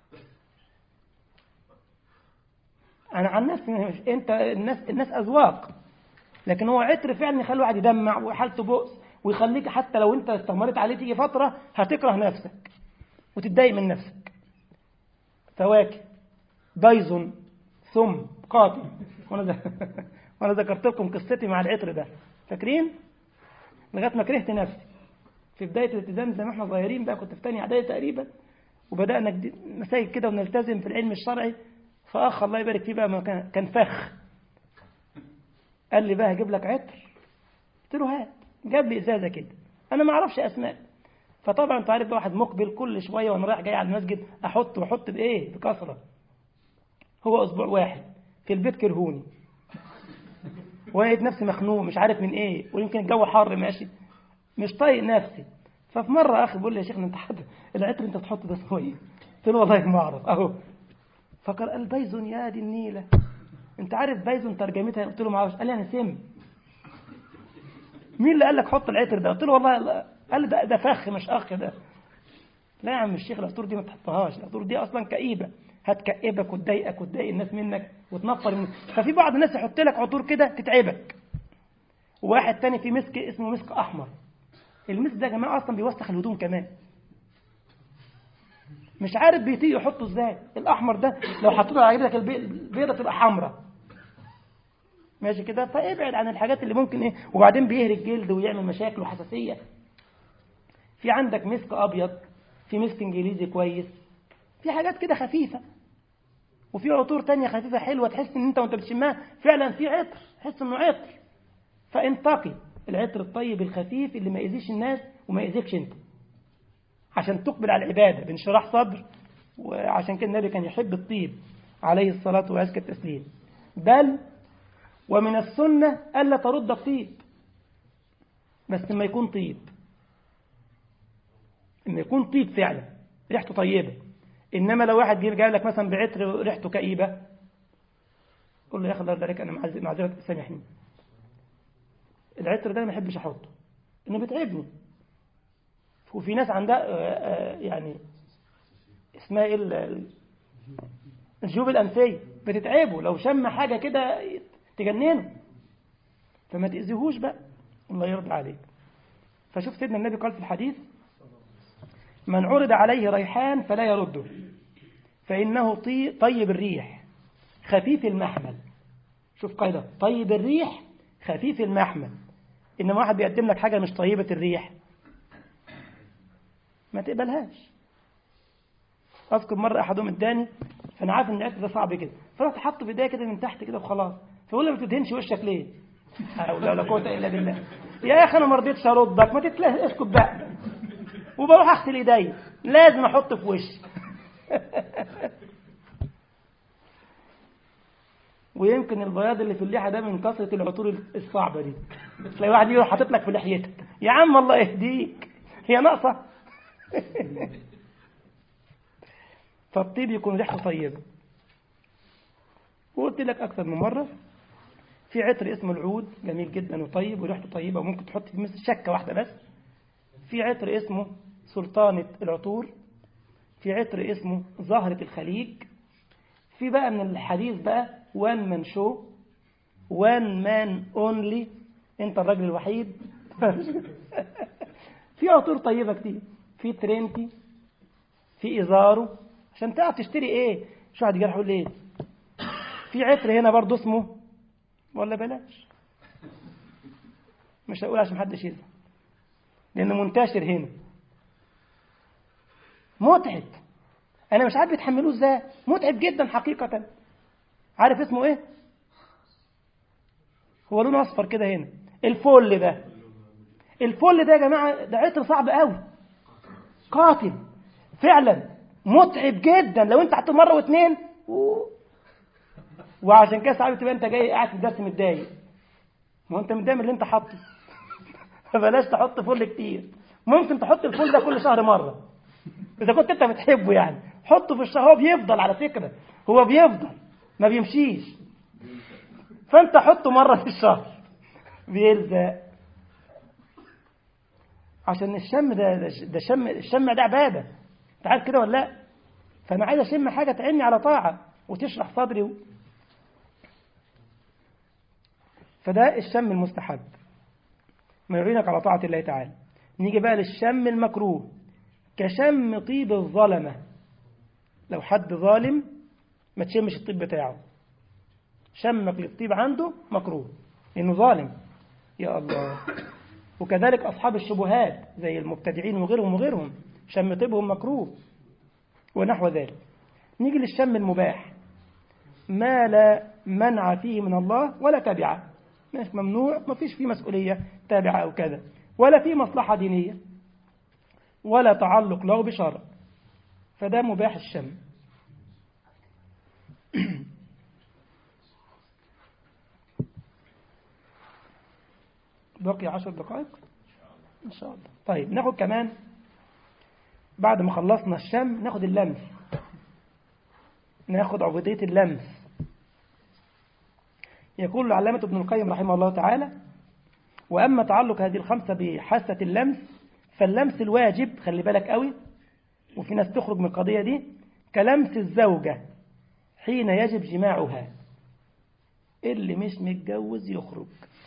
انا عن نفسي انت الناس الناس اذواق لكن هو عطر فعلا يخلي الواحد يدمع وحالته بؤس ويخليك حتى لو انت استمرت عليه تيجي فتره هتكره نفسك وتتضايق من نفسك فواكه بايزون ثم قاتل وانا وانا ذكرت لكم قصتي مع العطر ده فاكرين لغايه ما كرهت نفسي في بدايه الالتزام زي ما احنا صغيرين بقى كنت في ثانيه اعدادي تقريبا وبدانا مساجد كده ونلتزم في العلم الشرعي فاخ الله يبارك فيه بقى ما كان كان فخ قال لي بقى هجيب لك عطر قلت له هات جاب لي ازازه كده انا ما اعرفش اسماء فطبعا انت عارف واحد مقبل كل شويه وانا رايح جاي على المسجد احط واحط بايه بكثره هو اسبوع واحد في البيت كرهوني ولقيت نفسي مخنوق مش عارف من ايه ويمكن الجو حر ماشي مش طايق نفسي ففي مره اخي بيقول لي يا شيخنا انت حد العطر انت تحطه ده اسمه ايه؟ قلت له والله ما اعرف اهو فقال قال بيزون يا دي النيله انت عارف بيزون ترجمتها قلت له ما اعرفش قال لي انا سم مين اللي قال لك حط العطر ده قلت له والله لا. قال لي ده ده فخ مش اخ ده لا يا عم الشيخ العطور دي ما تحطهاش العطور دي اصلا كئيبه هتكئبك وتضايقك وتضايق الناس منك وتنفر من ففي بعض الناس يحط لك عطور كده تتعبك وواحد تاني في مسك اسمه مسك احمر المسك ده يا جماعه اصلا بيوسخ الهدوم كمان مش عارف بيطيق يحطه ازاي الاحمر ده لو حطيته على رجلك البيضه تبقى حمراء ماشي كده فابعد عن الحاجات اللي ممكن ايه وبعدين بيهري الجلد ويعمل مشاكل وحساسيه في عندك مسك ابيض في مسك انجليزي كويس في حاجات كده خفيفه وفي عطور تانية خفيفة حلوة تحس ان انت وانت بتشمها فعلا في عطر تحس انه عطر فانتقي العطر الطيب الخفيف اللي ما يأذيش الناس وما يأذيكش انت عشان تقبل على العبادة بانشراح صدر وعشان كده النبي كان يحب الطيب عليه الصلاة وأزكى التسليم بل ومن السنة ألا ترد الطيب بس لما يكون طيب إن يكون طيب فعلا ريحته طيبة إنما لو واحد جاي لك مثلا بعطر ريحته كئيبة قول له يا أخي الله يبارك أنا معذرة سامحني العطر ده ما بحبش أحطه إنه بيتعبني وفي ناس عندها يعني اسمها ايه الجيوب الأنفية بتتعبه لو شم حاجة كده تجننه فما تأذيهوش بقى الله يرضى عليك فشوف سيدنا النبي قال في الحديث من عرض عليه ريحان فلا يرده فإنه طي طيب الريح خفيف المحمل شوف قاعدة طيب الريح خفيف المحمل إنما واحد بيقدم لك حاجة مش طيبة الريح ما تقبلهاش أذكر مرة أحدهم اداني فأنا عارف إن العطر ده صعب كده فرحت حاطه في إيديا كده من تحت كده وخلاص فيقول لي ما تدهنش وشك ليه؟ حول ولا قوة إلا بالله يا أخي أنا ما رضيتش أردك ما تتلهي اسكت بقى وبروح أغسل إيدي لازم أحط في وشي ويمكن البياض اللي في اللحى ده من كثرة العطور الصعبة دي تلاقي واحد يروح حاطط لك في لحيتك يا عم الله يهديك هي ناقصة فالطيب يكون ريحته طيبة وقلت لك أكثر من مرة في عطر اسمه العود جميل جدا وطيب وريحته طيبة وممكن تحط فيه مثل شكة واحدة بس في عطر اسمه سلطانة العطور في عطر اسمه زهرة الخليج في بقى من الحديث بقى وان مان شو وان مان اونلي انت الراجل الوحيد في عطور طيبة كتير في ترينتي في إزارو عشان تعرف تشتري ايه شو واحد يقول ايه في عطر هنا برضه اسمه ولا بلاش مش هقول عشان محدش يزعل لانه منتشر هنا متعب انا مش عارف بيتحملوه ازاي متعب جدا حقيقه عارف اسمه ايه هو لونه اصفر كده هنا الفل ده الفل ده يا جماعه ده عطر صعب قوي قاتل فعلا متعب جدا لو انت حطيته مره واثنين و... وعشان كده ساعات تبقى انت جاي قاعد في الدرس متضايق ما هو انت متضايق من اللي انت حاطه فبلاش تحط فل كتير ممكن تحط الفل ده كل شهر مرة إذا كنت أنت بتحبه يعني حطه في الشهر هو بيفضل على فكرة هو بيفضل ما بيمشيش فأنت حطه مرة في الشهر بيلزق عشان الشم ده ده, ده شم الشم ده عبادة أنت عارف كده ولا لا؟ فأنا عايز أشم حاجة تعيني على طاعة وتشرح صدري و... فده الشم المستحب ما يعينك على طاعة الله تعالى نيجي بقى للشم المكروه كشم طيب الظلمة لو حد ظالم ما تشمش الطيب بتاعه شمك للطيب عنده مكروه لأنه ظالم يا الله وكذلك أصحاب الشبهات زي المبتدعين وغيرهم وغيرهم شم طيبهم مكروه ونحو ذلك نيجي للشم المباح ما لا منع فيه من الله ولا تبعه مش ممنوع ما فيش فيه مسؤولية تابعة أو كذا ولا فيه مصلحة دينية ولا تعلق له بشرع فده مباح الشم بقي عشر دقائق إن شاء الله طيب ناخد كمان بعد ما خلصنا الشم ناخد اللمس ناخد عبودية اللمس يقول العلامة ابن القيم رحمه الله تعالى وأما تعلق هذه الخمسة بحاسة اللمس فاللمس الواجب خلي بالك قوي وفي ناس تخرج من القضية دي كلمس الزوجة حين يجب جماعها اللي مش متجوز يخرج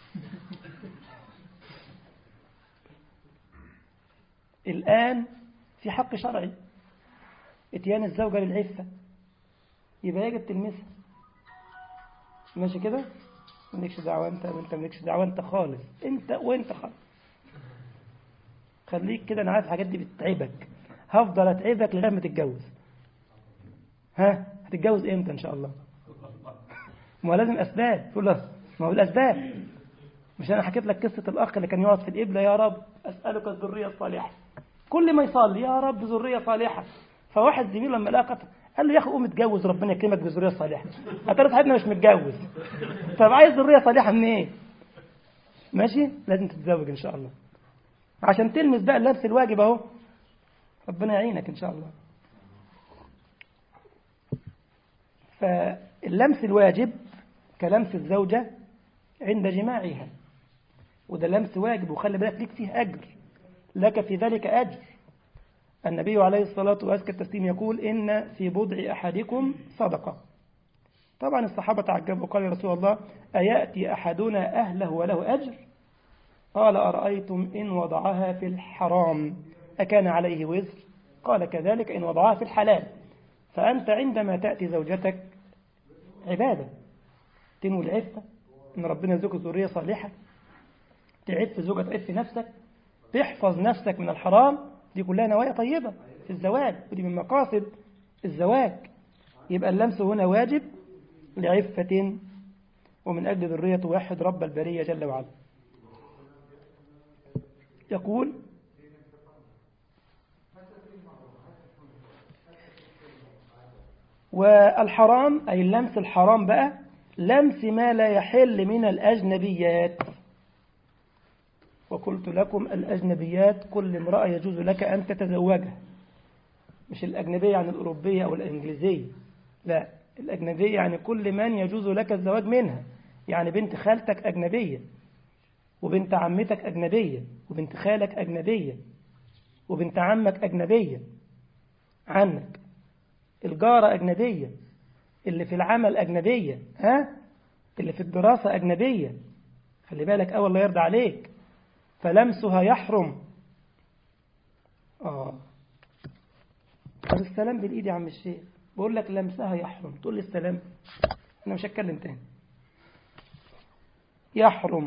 الآن في حق شرعي اتيان الزوجة للعفة يبقى يجب تلمسها ماشي كده مالكش دعوة انت وانت مالكش دعوة انت خالص انت وانت خالص خليك كده انا عارف الحاجات دي بتتعبك هفضل اتعبك لغايه ما تتجوز ها هتتجوز امتى ان شاء الله ما هو لازم اسباب تقول له ما هو الاسباب مش انا حكيت لك قصه الاخ اللي كان يقعد في القبله يا رب اسالك الذريه الصالحه كل ما يصلي يا رب ذريه صالحه فواحد زميله لما لقى قال له يا اخي قوم اتجوز ربنا يكرمك بذريه صالحه هتعرف صاحبنا مش متجوز طب عايز ذريه صالحه منين إيه؟ ماشي لازم تتزوج ان شاء الله عشان تلمس بقى اللبس الواجب اهو ربنا يعينك ان شاء الله فاللمس الواجب كلمس الزوجة عند جماعها وده لمس واجب وخلي بالك ليك فيه أجر لك في ذلك أجر النبي عليه الصلاة وأزكى التسليم يقول إن في بضع أحدكم صدقة طبعا الصحابة تعجبوا قال يا رسول الله أيأتي أحدنا أهله وله أجر قال أرأيتم إن وضعها في الحرام أكان عليه وزر قال كذلك إن وضعها في الحلال فأنت عندما تأتي زوجتك عبادة تنوي العفة إن ربنا يرزقك ذرية صالحة تعف زوجة تعف نفسك تحفظ نفسك من الحرام دي كلها نوايا طيبة في الزواج ودي من مقاصد الزواج يبقى اللمس هنا واجب لعفة ومن أجل ذرية واحد رب البرية جل وعلا يقول والحرام أي اللمس الحرام بقى لمس ما لا يحل من الأجنبيات وقلت لكم الأجنبيات كل امرأة يجوز لك أن تتزوجها مش الأجنبية يعني الأوروبية أو الإنجليزية لا الأجنبية يعني كل من يجوز لك الزواج منها يعني بنت خالتك أجنبية وبنت عمتك أجنبية وبنت خالك أجنبية وبنت عمك أجنبية عنك الجارة أجنبية اللي في العمل أجنبية ها اللي في الدراسة أجنبية خلي بالك أول الله يرضى عليك فلمسها يحرم آه طب السلام بالإيد يا عم الشيخ بقول لك لمسها يحرم تقول لي السلام أنا مش هتكلم تاني يحرم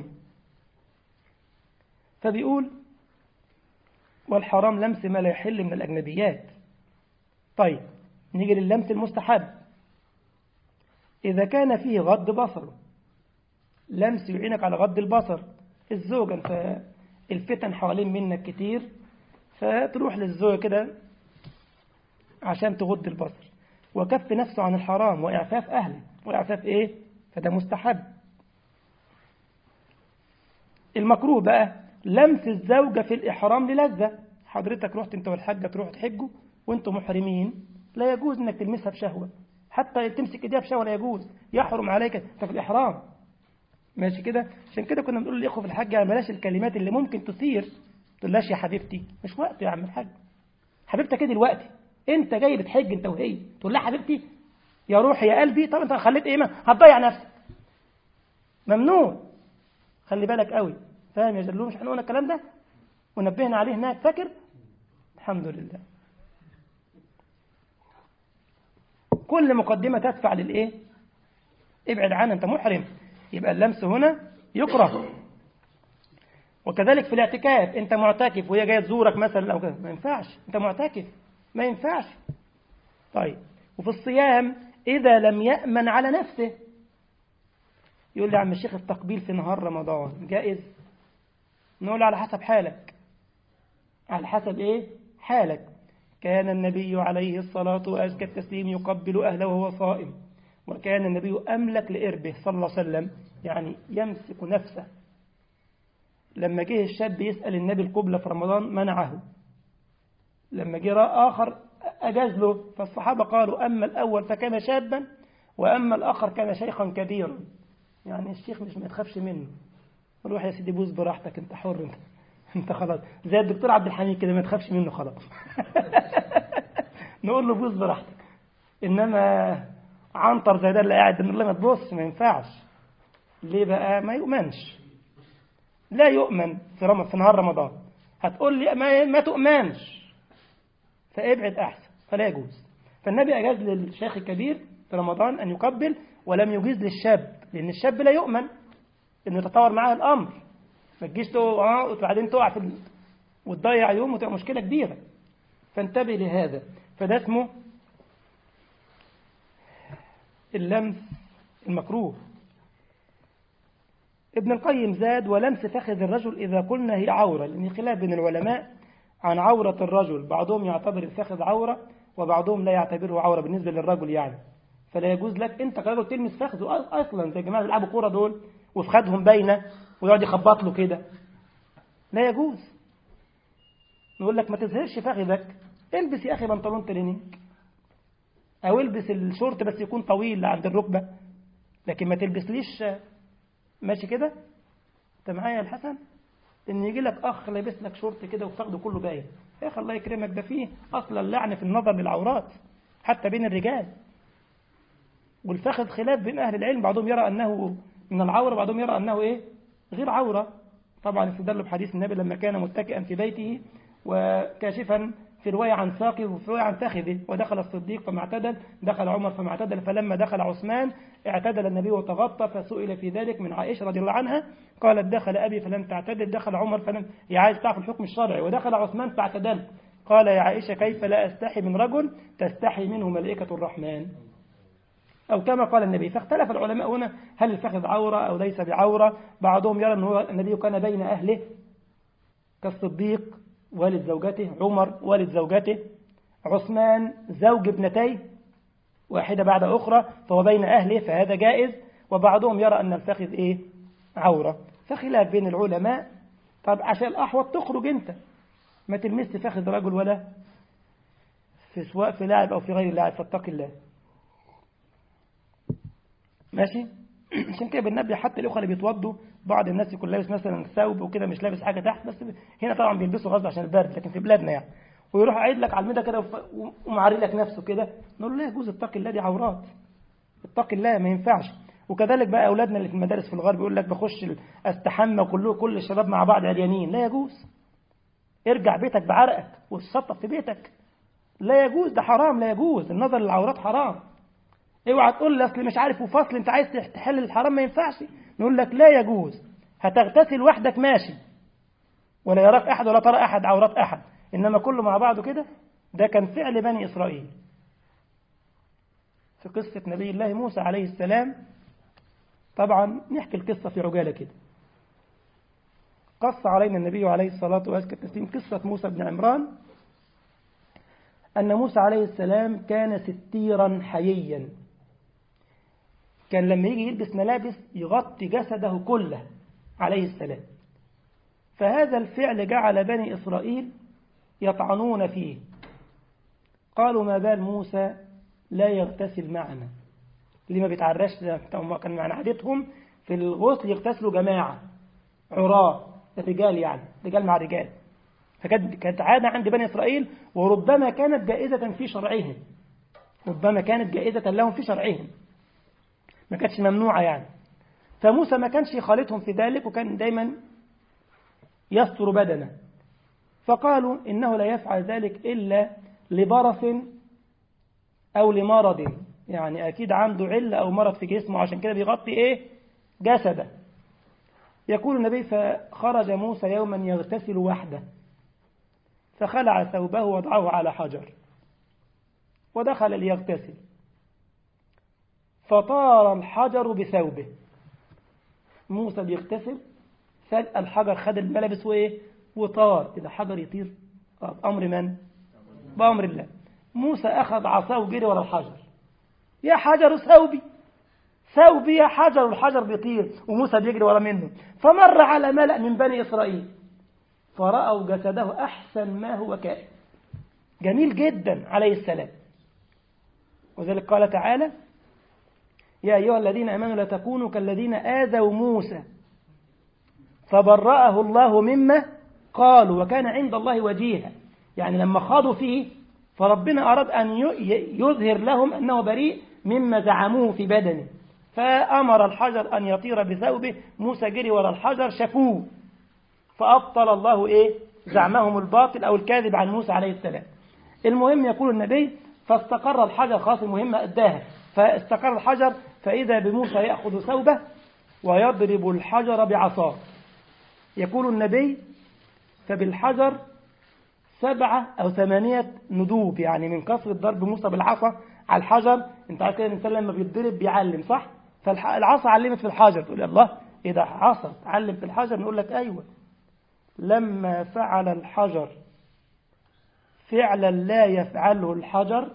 فبيقول والحرام لمس ما لا يحل من الأجنبيات طيب نيجي لللمس المستحب إذا كان فيه غض بصر لمس يعينك على غض البصر الزوجة أنت الفتن حوالين منك كتير فتروح للزوجة كده عشان تغض البصر وكف نفسه عن الحرام وإعفاف أهله وإعفاف إيه فده مستحب المكروه بقى لمس الزوجة في الإحرام للذة حضرتك رحت أنت والحاجة تروح تحجوا وأنتم محرمين لا يجوز أنك تلمسها بشهوة حتى تمسك إيديها بشهوة لا يجوز يحرم عليك أنت في الإحرام ماشي كده عشان كده كنا بنقول للإخوة في الحج بلاش الكلمات اللي ممكن تثير تقولهاش يا حبيبتي مش وقت يا عم الحاج حبيبتك ايه دلوقتي انت جاي بتحج انت وهي تقول لها حبيبتي يا روحي يا قلبي طب انت خليت ايه ما هتضيع نفسك ممنوع خلي بالك قوي فاهم يا جلو مش احنا قلنا الكلام ده ونبهنا عليه هناك فاكر الحمد لله كل مقدمة تدفع للايه ابعد عنها انت محرم يبقى اللمس هنا يكره وكذلك في الاعتكاف انت معتكف وهي جايه تزورك مثلا او كده ما ينفعش انت معتكف ما ينفعش طيب وفي الصيام اذا لم يامن على نفسه يقول لي يا عم الشيخ التقبيل في نهار رمضان جائز نقول على حسب حالك على حسب ايه حالك كان النبي عليه الصلاة وأزكى التسليم يقبل أهله وهو صائم وكان النبي أملك لإربه صلى الله عليه وسلم يعني يمسك نفسه لما جه الشاب يسأل النبي القبلة في رمضان منعه لما جه آخر أجاز له فالصحابة قالوا أما الأول فكان شابا وأما الآخر كان شيخا كبيرا يعني الشيخ مش ما تخافش منه روح يا سيدي بوز براحتك انت حر انت انت خلاص زي الدكتور عبد الحميد كده ما تخافش منه خلاص نقول له بوز براحتك انما عنتر زي ده اللي قاعد نقول له ما تبص ما ينفعش ليه بقى ما يؤمنش لا يؤمن في رم... في نهار رمضان هتقول لي ما, ما تؤمنش فابعد احسن فلا يجوز فالنبي اجاز للشيخ الكبير في رمضان ان يقبل ولم يجيز للشاب لان الشاب لا يؤمن انه يتطور معاه الامر ما تجيش اه وبعدين تقع في ال... وتضيع يوم وتبقى مشكله كبيره فانتبه لهذا فده اسمه اللمس المكروه ابن القيم زاد ولمس فخذ الرجل إذا قلنا هي عورة لأن خلاف بين العلماء عن عورة الرجل بعضهم يعتبر الفخذ عورة وبعضهم لا يعتبره عورة بالنسبة للرجل يعني فلا يجوز لك أنت كرجل تلمس فخذه أصلا زي الجماعة اللي بيلعبوا كورة دول وفي خدهم باينة ويقعد يخبط له كده لا يجوز نقول لك ما تظهرش فخذك البس يا أخي بنطلون تريننج أو البس الشورت بس يكون طويل عند الركبة لكن ما تلبسليش ماشي كده انت معايا يا الحسن ان يجي لك اخ لابس لك شورت كده وفخده كله باين يا اخي الله يكرمك ده فيه اصلا اللعن في النظر للعورات حتى بين الرجال والفخذ خلاف بين اهل العلم بعضهم يرى انه من العوره بعضهم يرى انه ايه غير عوره طبعا استدلوا بحديث النبي لما كان متكئا في بيته وكاشفا في رواية عن ساقه وفي رواية عن فخذه ودخل الصديق فما اعتدل دخل عمر فما اعتدل فلما دخل عثمان اعتدل النبي وتغطى فسئل في ذلك من عائشة رضي الله عنها قالت دخل أبي فلم تعتدل دخل عمر فلم يا عايز تعرف الحكم الشرعي ودخل عثمان فاعتدل قال يا عائشة كيف لا أستحي من رجل تستحي منه ملائكة الرحمن أو كما قال النبي فاختلف العلماء هنا هل الفخذ عورة أو ليس بعورة بعضهم يرى أن النبي كان بين أهله كالصديق والد زوجته عمر والد زوجته عثمان زوج ابنتيه واحدة بعد أخرى فهو بين أهله فهذا جائز وبعضهم يرى أن الفخذ إيه عورة فخلاف بين العلماء طب عشان الأحوط تخرج أنت ما تلمس فخذ رجل ولا في سواء في لاعب أو في غير لاعب فاتق الله ماشي عشان كده بننبه حتى الاخوه اللي بيتوضوا بعض الناس يكون لابس مثلا ثوب وكده مش لابس حاجه تحت بس هنا طبعا بيلبسوا غصب عشان البرد لكن في بلادنا يعني ويروح قاعد لك على الميده كده ومعري لك نفسه كده نقول له لا يجوز اتق الله دي عورات اتق الله ما ينفعش وكذلك بقى اولادنا اللي في المدارس في الغرب يقول لك بخش استحمى كله كل الشباب مع بعض عريانين لا يجوز ارجع بيتك بعرقك وتشطف في بيتك لا يجوز ده حرام لا يجوز النظر للعورات حرام اوعى تقول لي اصل مش عارف وفصل انت عايز تحل الحرام ما ينفعش نقول لك لا يجوز هتغتسل وحدك ماشي ولا يراك احد ولا ترى احد عورات احد انما كله مع بعضه كده ده كان فعل بني اسرائيل في قصة نبي الله موسى عليه السلام طبعا نحكي القصة في عجالة كده قص علينا النبي عليه الصلاة والسلام قصة موسى بن عمران أن موسى عليه السلام كان ستيرا حييا كان لما يجي يلبس ملابس يغطي جسده كله عليه السلام فهذا الفعل جعل بني إسرائيل يطعنون فيه قالوا ما بال موسى لا يغتسل معنا ليه ما بيتعرش كان معنى عادتهم في الغسل يغتسلوا جماعة عراة رجال يعني رجال مع رجال فكانت كانت عادة عند بني إسرائيل وربما كانت جائزة في شرعهم ربما كانت جائزة لهم في شرعهم ما كانتش ممنوعة يعني فموسى ما كانش يخالطهم في ذلك وكان دايما يستر بدنه فقالوا إنه لا يفعل ذلك إلا لبرص أو لمرض يعني أكيد عنده علة أو مرض في جسمه عشان كده بيغطي إيه جسده يقول النبي فخرج موسى يوما يغتسل وحده فخلع ثوبه وضعه على حجر ودخل ليغتسل فطار الحجر بثوبه موسى بيغتسل فجأة الحجر خد الملابس وإيه وطار إذا حجر يطير بأمر من بأمر الله موسى أخذ عصاه وجري ورا الحجر يا حجر ثوبي ثوبي يا حجر والحجر بيطير وموسى بيجري ورا منه فمر على ملأ من بني إسرائيل فرأوا جسده أحسن ما هو كائن جميل جدا عليه السلام وذلك قال تعالى يا أيها الذين أمنوا لا تكونوا كالذين آذوا موسى فبرأه الله مما قالوا وكان عند الله وجيها يعني لما خاضوا فيه فربنا أراد أن يظهر لهم أنه بريء مما زعموه في بدنه فأمر الحجر أن يطير بثوبه موسى جري وراء الحجر شافوه فأبطل الله إيه زعمهم الباطل أو الكاذب عن موسى عليه السلام المهم يقول النبي فاستقر الحجر خلاص المهمة أداها فاستقر الحجر فإذا بموسى يأخذ ثوبه ويضرب الحجر بعصاه يقول النبي فبالحجر سبعة أو ثمانية ندوب يعني من كثرة ضرب موسى بالعصا على الحجر انت عارف كده الإنسان لما بيتضرب بيعلم صح فالعصا علمت في الحجر تقول الله إذا عصا تعلم في الحجر نقول لك أيوة لما فعل الحجر فعلا لا يفعله الحجر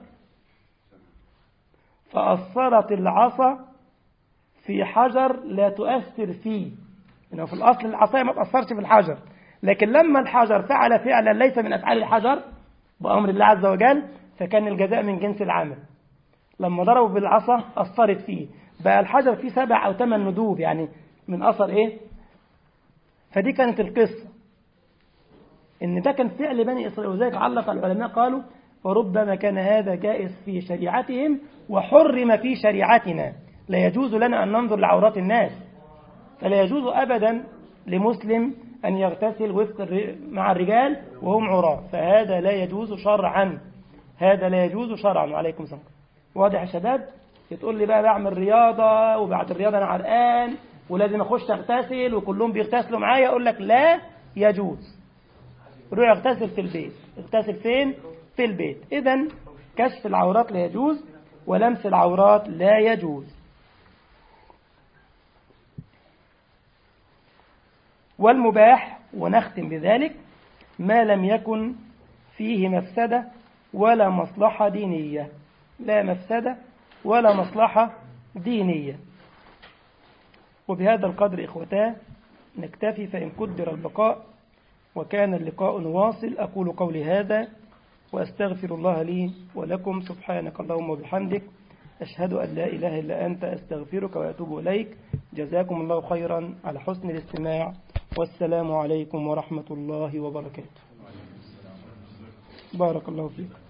فأثرت العصا في حجر لا تؤثر فيه إنه في الأصل العصاية ما تأثرش في الحجر لكن لما الحجر فعل فعلا ليس من أفعال الحجر بأمر الله عز وجل فكان الجزاء من جنس العمل لما ضربوا بالعصا أثرت فيه بقى الحجر فيه سبع أو ثمان ندوب يعني من أثر إيه فدي كانت القصة إن ده كان فعل بني إسرائيل وذلك علق العلماء قالوا وربما كان هذا جائز في شريعتهم وحرم في شريعتنا لا يجوز لنا أن ننظر لعورات الناس فلا يجوز أبدا لمسلم أن يغتسل وفق مع الرجال وهم عراة فهذا لا يجوز شرعا هذا لا يجوز شرعا وعليكم السلام واضح يا شباب تقول لي بقى بعمل رياضة وبعد الرياضة أنا عرقان ولازم أخش أغتسل وكلهم بيغتسلوا معايا أقول لك لا يجوز روح اغتسل في البيت اغتسل فين في البيت إذا كشف العورات لا يجوز ولمس العورات لا يجوز والمباح ونختم بذلك ما لم يكن فيه مفسدة ولا مصلحة دينية لا مفسدة ولا مصلحة دينية وبهذا القدر إخوتاه نكتفي فإن قدر البقاء وكان اللقاء واصل أقول قولي هذا وأستغفر الله لي ولكم سبحانك اللهم وبحمدك أشهد أن لا إله إلا أنت أستغفرك وأتوب إليك جزاكم الله خيرا على حسن الاستماع والسلام عليكم ورحمة الله وبركاته بارك الله فيك